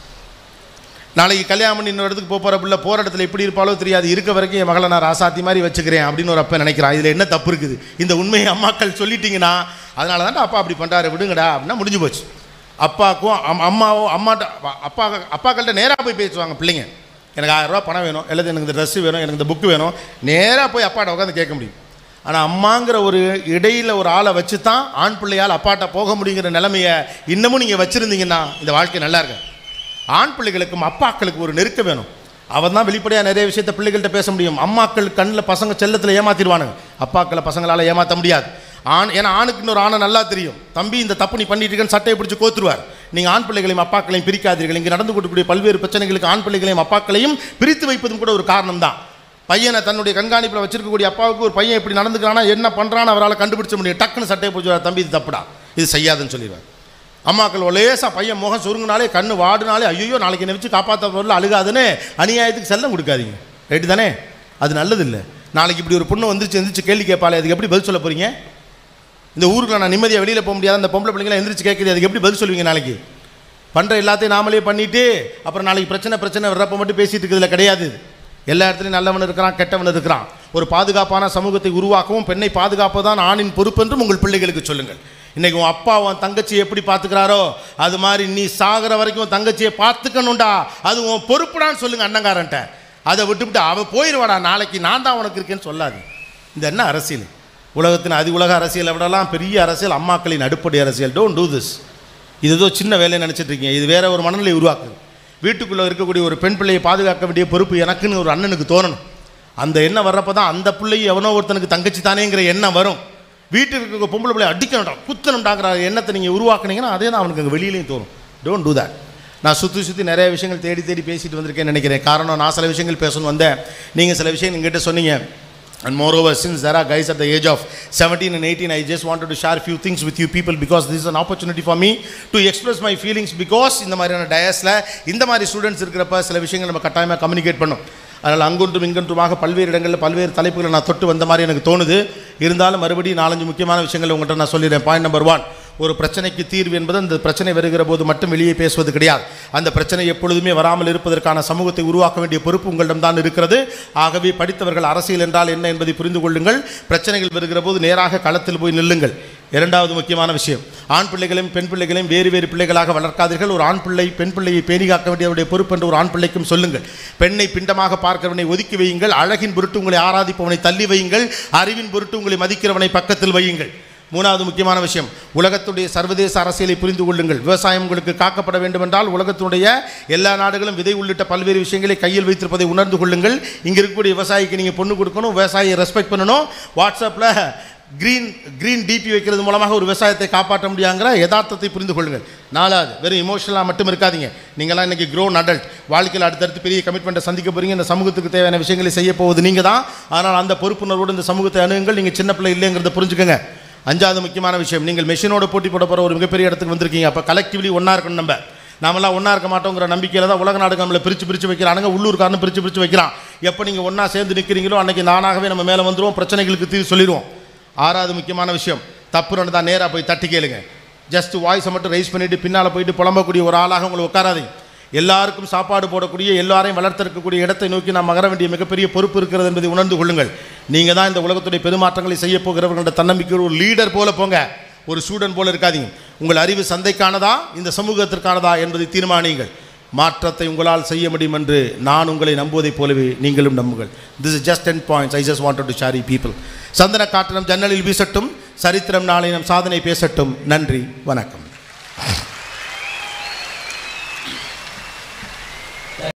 நாளைக்கு கல்யாணம் பண்ணி இன்னொரு இடத்துக்கு போக போகிற பிள்ளை போகிற இடத்துல எப்படி இருப்பாலோ தெரியாது இருக்க வரைக்கும் என் மகளை நான் ராசாத்தி மாதிரி வச்சுக்கிறேன் அப்படின்னு ஒரு அப்பா நினைக்கிறான் இதில் என்ன தப்பு இருக்குது இந்த உண்மையை அம்மாக்கள் சொல்லிட்டீங்கன்னா அதனால தான் அப்பா அப்படி பண்ணுறாரு விடுங்கடா அப்படின்னா முடிஞ்சு போச்சு அப்பாவுக்கும் அம் அம்மாவோ அம்மாட்ட அப்பா அப்பாக்கள்கிட்ட நேராக போய் பேசுவாங்க பிள்ளைங்க எனக்கு ஆயிரம் ரூபா பணம் வேணும் இல்லை எனக்கு இந்த ட்ரெஸ்ஸு வேணும் எனக்கு இந்த புக்கு வேணும் நேராக போய் அப்பாட்ட உட்காந்து கேட்க முடியும் ஆனால் அம்மாங்கிற ஒரு இடையில் ஒரு ஆளை வச்சு தான் ஆண் பிள்ளையால் அப்பாட்ட போக முடியுங்கிற நிலைமையை இன்னமும் நீங்கள் வச்சுருந்தீங்கன்னா இந்த வாழ்க்கை நல்லா இருக்கு ஆண் பிள்ளைகளுக்கும் அப்பாக்களுக்கு ஒரு நெருக்கம் வேணும் அவன் தான் வெளிப்படையாக நிறைய விஷயத்த பிள்ளைகள்கிட்ட பேச முடியும் அம்மாக்கள் கண்ணில் பசங்க செல்லத்தில் ஏமாத்திடுவானுங்க அப்பாக்களை பசங்களால் ஏமாற்ற முடியாது ஆண் ஏன்னா ஆணுக்கு இன்னொரு ஆணை நல்லா தெரியும் தம்பி இந்த தப்பு நீ பண்ணிட்டு இருக்கேன்னு சட்டையை பிடிச்சி கோத்துருவார் நீங்கள் ஆண் பிள்ளைகளையும் அப்பாக்களையும் பிரிக்காதீர்கள் இங்கே நடந்து கொள்ளக்கூடிய பல்வேறு பிரச்சனைகளுக்கு ஆண் பிள்ளைகளையும் அப்பாக்களையும் பிரித்து வைப்பதும் கூட ஒரு காரணம் தான் பையனை தன்னுடைய கண்காணிப்பில் வச்சிருக்கக்கூடிய அப்பாவுக்கு ஒரு பையன் இப்படி நடந்துக்கிறானா என்ன பண்ணுறான்னு அவரால் கண்டுபிடிச்ச முடியும் டக்குன்னு சட்டையை பிடிச்சி தம்பி இது தப்புடா இது செய்யாதுன்னு சொல்லிடுவார் அம்மாக்கள் லேசாக பையன் முகம் சுருங்கினாலே கண்ணு வாடினாலே ஐயோ நாளைக்கு என்னை வச்சு காப்பாற்ற பொருள் அழுகாதுன்னு அநியாயத்துக்கு செல்லம் கொடுக்காதீங்க ரைட்டு தானே அது நல்லது இல்லை நாளைக்கு இப்படி ஒரு பொண்ணு வந்துருச்சு எந்திரிச்சு கேள்வி கேட்பாளே அதுக்கு எப்படி பதில் சொல்ல போகிறீங்க இந்த ஊருக்கு நான் நிம்மதியாக வெளியில் போக முடியாது அந்த பொம்பளை பிள்ளைங்களை எந்திரிச்சு கேட்குது அதுக்கு எப்படி பதில் சொல்லுவீங்க நாளைக்கு பண்ணுற எல்லாத்தையும் நாமளே பண்ணிவிட்டு அப்புறம் நாளைக்கு பிரச்சனை பிரச்சனை வர்றப்ப மட்டும் பேசிகிட்டு இருக்கிறதுல கிடையாது இது. எல்லா இடத்துலையும் நல்லவன் இருக்கிறான் கெட்டவன் இருக்கிறான் ஒரு பாதுகாப்பான சமூகத்தை உருவாக்கவும் பெண்ணை பாதுகாப்பு தான் ஆணின் பொறுப்பு என்றும் உங்கள் பிள்ளைகளுக்கு சொல்லுங்கள் இன்னைக்கு உன் அப்பா உன் தங்கச்சி எப்படி பார்த்துக்கிறாரோ அது மாதிரி நீ சாகிற வரைக்கும் உன் தங்கச்சியை பார்த்துக்கணும்டா அது உன் பொறுப்புடான்னு சொல்லுங்க அண்ணங்காரன்ட்ட அதை விட்டுவிட்டு அவள் போயிடுவாடா நாளைக்கு நான் தான் உனக்கு இருக்கேன்னு சொல்லாது இந்த என்ன அரசியல் உலகத்தின் அதி உலக அரசியலை விடலாம் பெரிய அரசியல் அம்மாக்களின் அடிப்படை அரசியல் டோன்ட் டூ திஸ் இது ஏதோ சின்ன வேலையை நினச்சிட்டு இருக்கீங்க இது வேற ஒரு மனநிலை உருவாக்குது வீட்டுக்குள்ளே இருக்கக்கூடிய ஒரு பெண் பிள்ளையை பாதுகாக்க வேண்டிய பொறுப்பு எனக்குன்னு ஒரு அண்ணனுக்கு தோணணும் அந்த எண்ணம் வர்றப்ப தான் அந்த பிள்ளையை எவனோ ஒருத்தனுக்கு தங்கச்சி தானேங்கிற எண்ணம் வரும் வீட்டில் இருக்க பொம்பளை பிள்ளை அடிக்கணும்டா குத்தணும்டாங்கிற எண்ணத்தை நீங்கள் உருவாக்குனீங்கன்னா அதே தான் அவனுக்கு அங்கே வெளியிலையும் தோணும் டோன்ட் டூ தட் நான் சுற்றி சுற்றி நிறைய விஷயங்கள் தேடி தேடி பேசிட்டு வந்திருக்கேன்னு நினைக்கிறேன் காரணம் நான் சில விஷயங்கள் பேசணும் வந்தேன் நீங்கள் சில விஷயம் எங்கிட்ட சொன்னீங்க And moreover, since there are guys at the age of 17 and 18, I just wanted to share a few things with you people because this is an opportunity for me to express my feelings because இந்த மாதிரியான டயஸில் இந்த மாதிரி students இருக்கிறப்ப சில விஷயங்கள் நம்ம கட்டாயமாக communicate பண்ணோம் அதனால் அங்கொன்றும் இங்கொன்றுமாக பல்வேறு இடங்களில் பல்வேறு தலைப்புகளை நான் தொட்டு வந்த மாதிரி எனக்கு தோணுது இருந்தாலும் மறுபடியும் நாலஞ்சு முக்கியமான விஷயங்களை உங்கள்கிட்ட நான் சொல்லிடுறேன் பாயிண்ட் நம்பர் ஒன் ஒரு பிரச்சனைக்கு தீர்வு என்பது அந்த பிரச்சனை வருகிற போது மட்டும் வெளியே பேசுவது கிடையாது அந்த பிரச்சனை எப்பொழுதுமே வராமல் இருப்பதற்கான சமூகத்தை உருவாக்க வேண்டிய பொறுப்பு உங்களிடம் தான் இருக்கிறது ஆகவே படித்தவர்கள் அரசியல் என்றால் என்ன என்பதை புரிந்து கொள்ளுங்கள் பிரச்சனைகள் வருகிற போது நேராக களத்தில் போய் நில்லுங்கள் இரண்டாவது முக்கியமான விஷயம் ஆண் பிள்ளைகளையும் பெண் பிள்ளைகளையும் வேறு வேறு பிள்ளைகளாக வளர்க்காதீர்கள் ஒரு ஆண் பிள்ளை பெண் பிள்ளையை பேணி காக்க வேண்டியவருடைய பொறுப்பு என்று ஒரு ஆண் பிள்ளைக்கும் சொல்லுங்கள் பெண்ணை பிண்டமாக பார்க்கிறவனை ஒதுக்கி வையுங்கள் அழகின் பொருட்டு உங்களை ஆராதிப்பவனை தள்ளி வையுங்கள் அறிவின் பொருட்டு உங்களை மதிக்கிறவனை பக்கத்தில் வையுங்கள் மூணாவது முக்கியமான விஷயம் உலகத்துடைய சர்வதேச அரசியலை புரிந்து கொள்ளுங்கள் விவசாயம் உங்களுக்கு காக்கப்பட வேண்டுமென்றால் உலகத்தினுடைய எல்லா நாடுகளும் விதை உள்ளிட்ட பல்வேறு விஷயங்களை கையில் வைத்திருப்பதை உணர்ந்து கொள்ளுங்கள் இங்கே இருக்கக்கூடிய விவசாயிக்கு நீங்கள் பொண்ணு கொடுக்கணும் விவசாயியை ரெஸ்பெக்ட் பண்ணணும் வாட்ஸ்அப்பில் க்ரீன் க்ரீன் டிபி வைக்கிறது மூலமாக ஒரு விவசாயத்தை காப்பாற்ற முடியாங்கிற யதார்த்தத்தை புரிந்து கொள்ளுங்கள் நாலாவது வெறும் இமோஷனலாக மட்டும் இருக்காதீங்க நீங்களாம் இன்றைக்கி க்ரோன் அடல்ட் வாழ்க்கையில் அடுத்தடுத்து பெரிய கமிட்மெண்ட்டை சந்திக்க போகிறீங்க இந்த சமூகத்துக்கு தேவையான விஷயங்களை செய்ய போவது நீங்கள் தான் ஆனால் அந்த பொறுப்புணர்வோடு இந்த சமூகத்தை அணுகுங்கள் நீங்கள் சின்ன பிள்ளை இல்லைங்கிறத புரிஞ்சுக்கோங்க அஞ்சாவது முக்கியமான விஷயம் நீங்கள் மெஷினோட போட்டி போட போகிற ஒரு மிகப்பெரிய இடத்துக்கு வந்திருக்கீங்க அப்போ கலெக்டிவ்லி ஒன்றா இருக்கணும் நம்ம நாமெல்லாம் ஒன்றா இருக்க மாட்டோங்கிற நம்பிக்கையில் தான் உலக நாடுகள் நம்மளை பிரித்து பிரித்து வைக்கிறானுங்க உள்ளூர்காரனும் பிரித்து பிரித்து வைக்கிறான் எப்போ நீங்கள் ஒன்றா சேர்ந்து நிற்கிறீங்களோ அன்றைக்கி நானாகவே நம்ம மேலே வந்துடுவோம் பிரச்சனைகளுக்கு தீர்வு சொல்லிடுவோம் ஆறாவது முக்கியமான விஷயம் தப்பு நடந்தால் நேராக போய் தட்டி கேளுங்க ஜஸ்ட் வாய்ஸை மட்டும் ரைஸ் பண்ணிவிட்டு பின்னால் போயிட்டு புலம்பக்கூடிய ஒரு ஆளாக உங்களை உட்காராதீங்க எல்லாருக்கும் சாப்பாடு போடக்கூடிய எல்லாரையும் வளர்த்தெடுக்கக்கூடிய இடத்தை நோக்கி நாம் மகர வேண்டிய மிகப்பெரிய பொறுப்பு இருக்கிறது என்பதை உணர்ந்து கொள்ளுங்கள் நீங்கள் தான் இந்த உலகத்துடைய பெருமாற்றங்களை செய்ய போகிறவர்களோட தன்னம்பிக்கை ஒரு லீடர் போல போங்க ஒரு ஸ்டூடெண்ட் போல இருக்காதீங்க உங்கள் அறிவு சந்தைக்கானதா இந்த சமூகத்திற்கானதா என்பதை தீர்மானியுங்கள் மாற்றத்தை உங்களால் செய்ய முடியும் என்று நான் உங்களை நம்புவதைப் போலவே நீங்களும் நம்புங்கள் this is just ten points I just wanted to share people சந்தன காட்டணம் ஜன்னலில் வீசட்டும் சரித்திரம் நாளை நம் சாதனை பேசட்டும் நன்றி வணக்கம்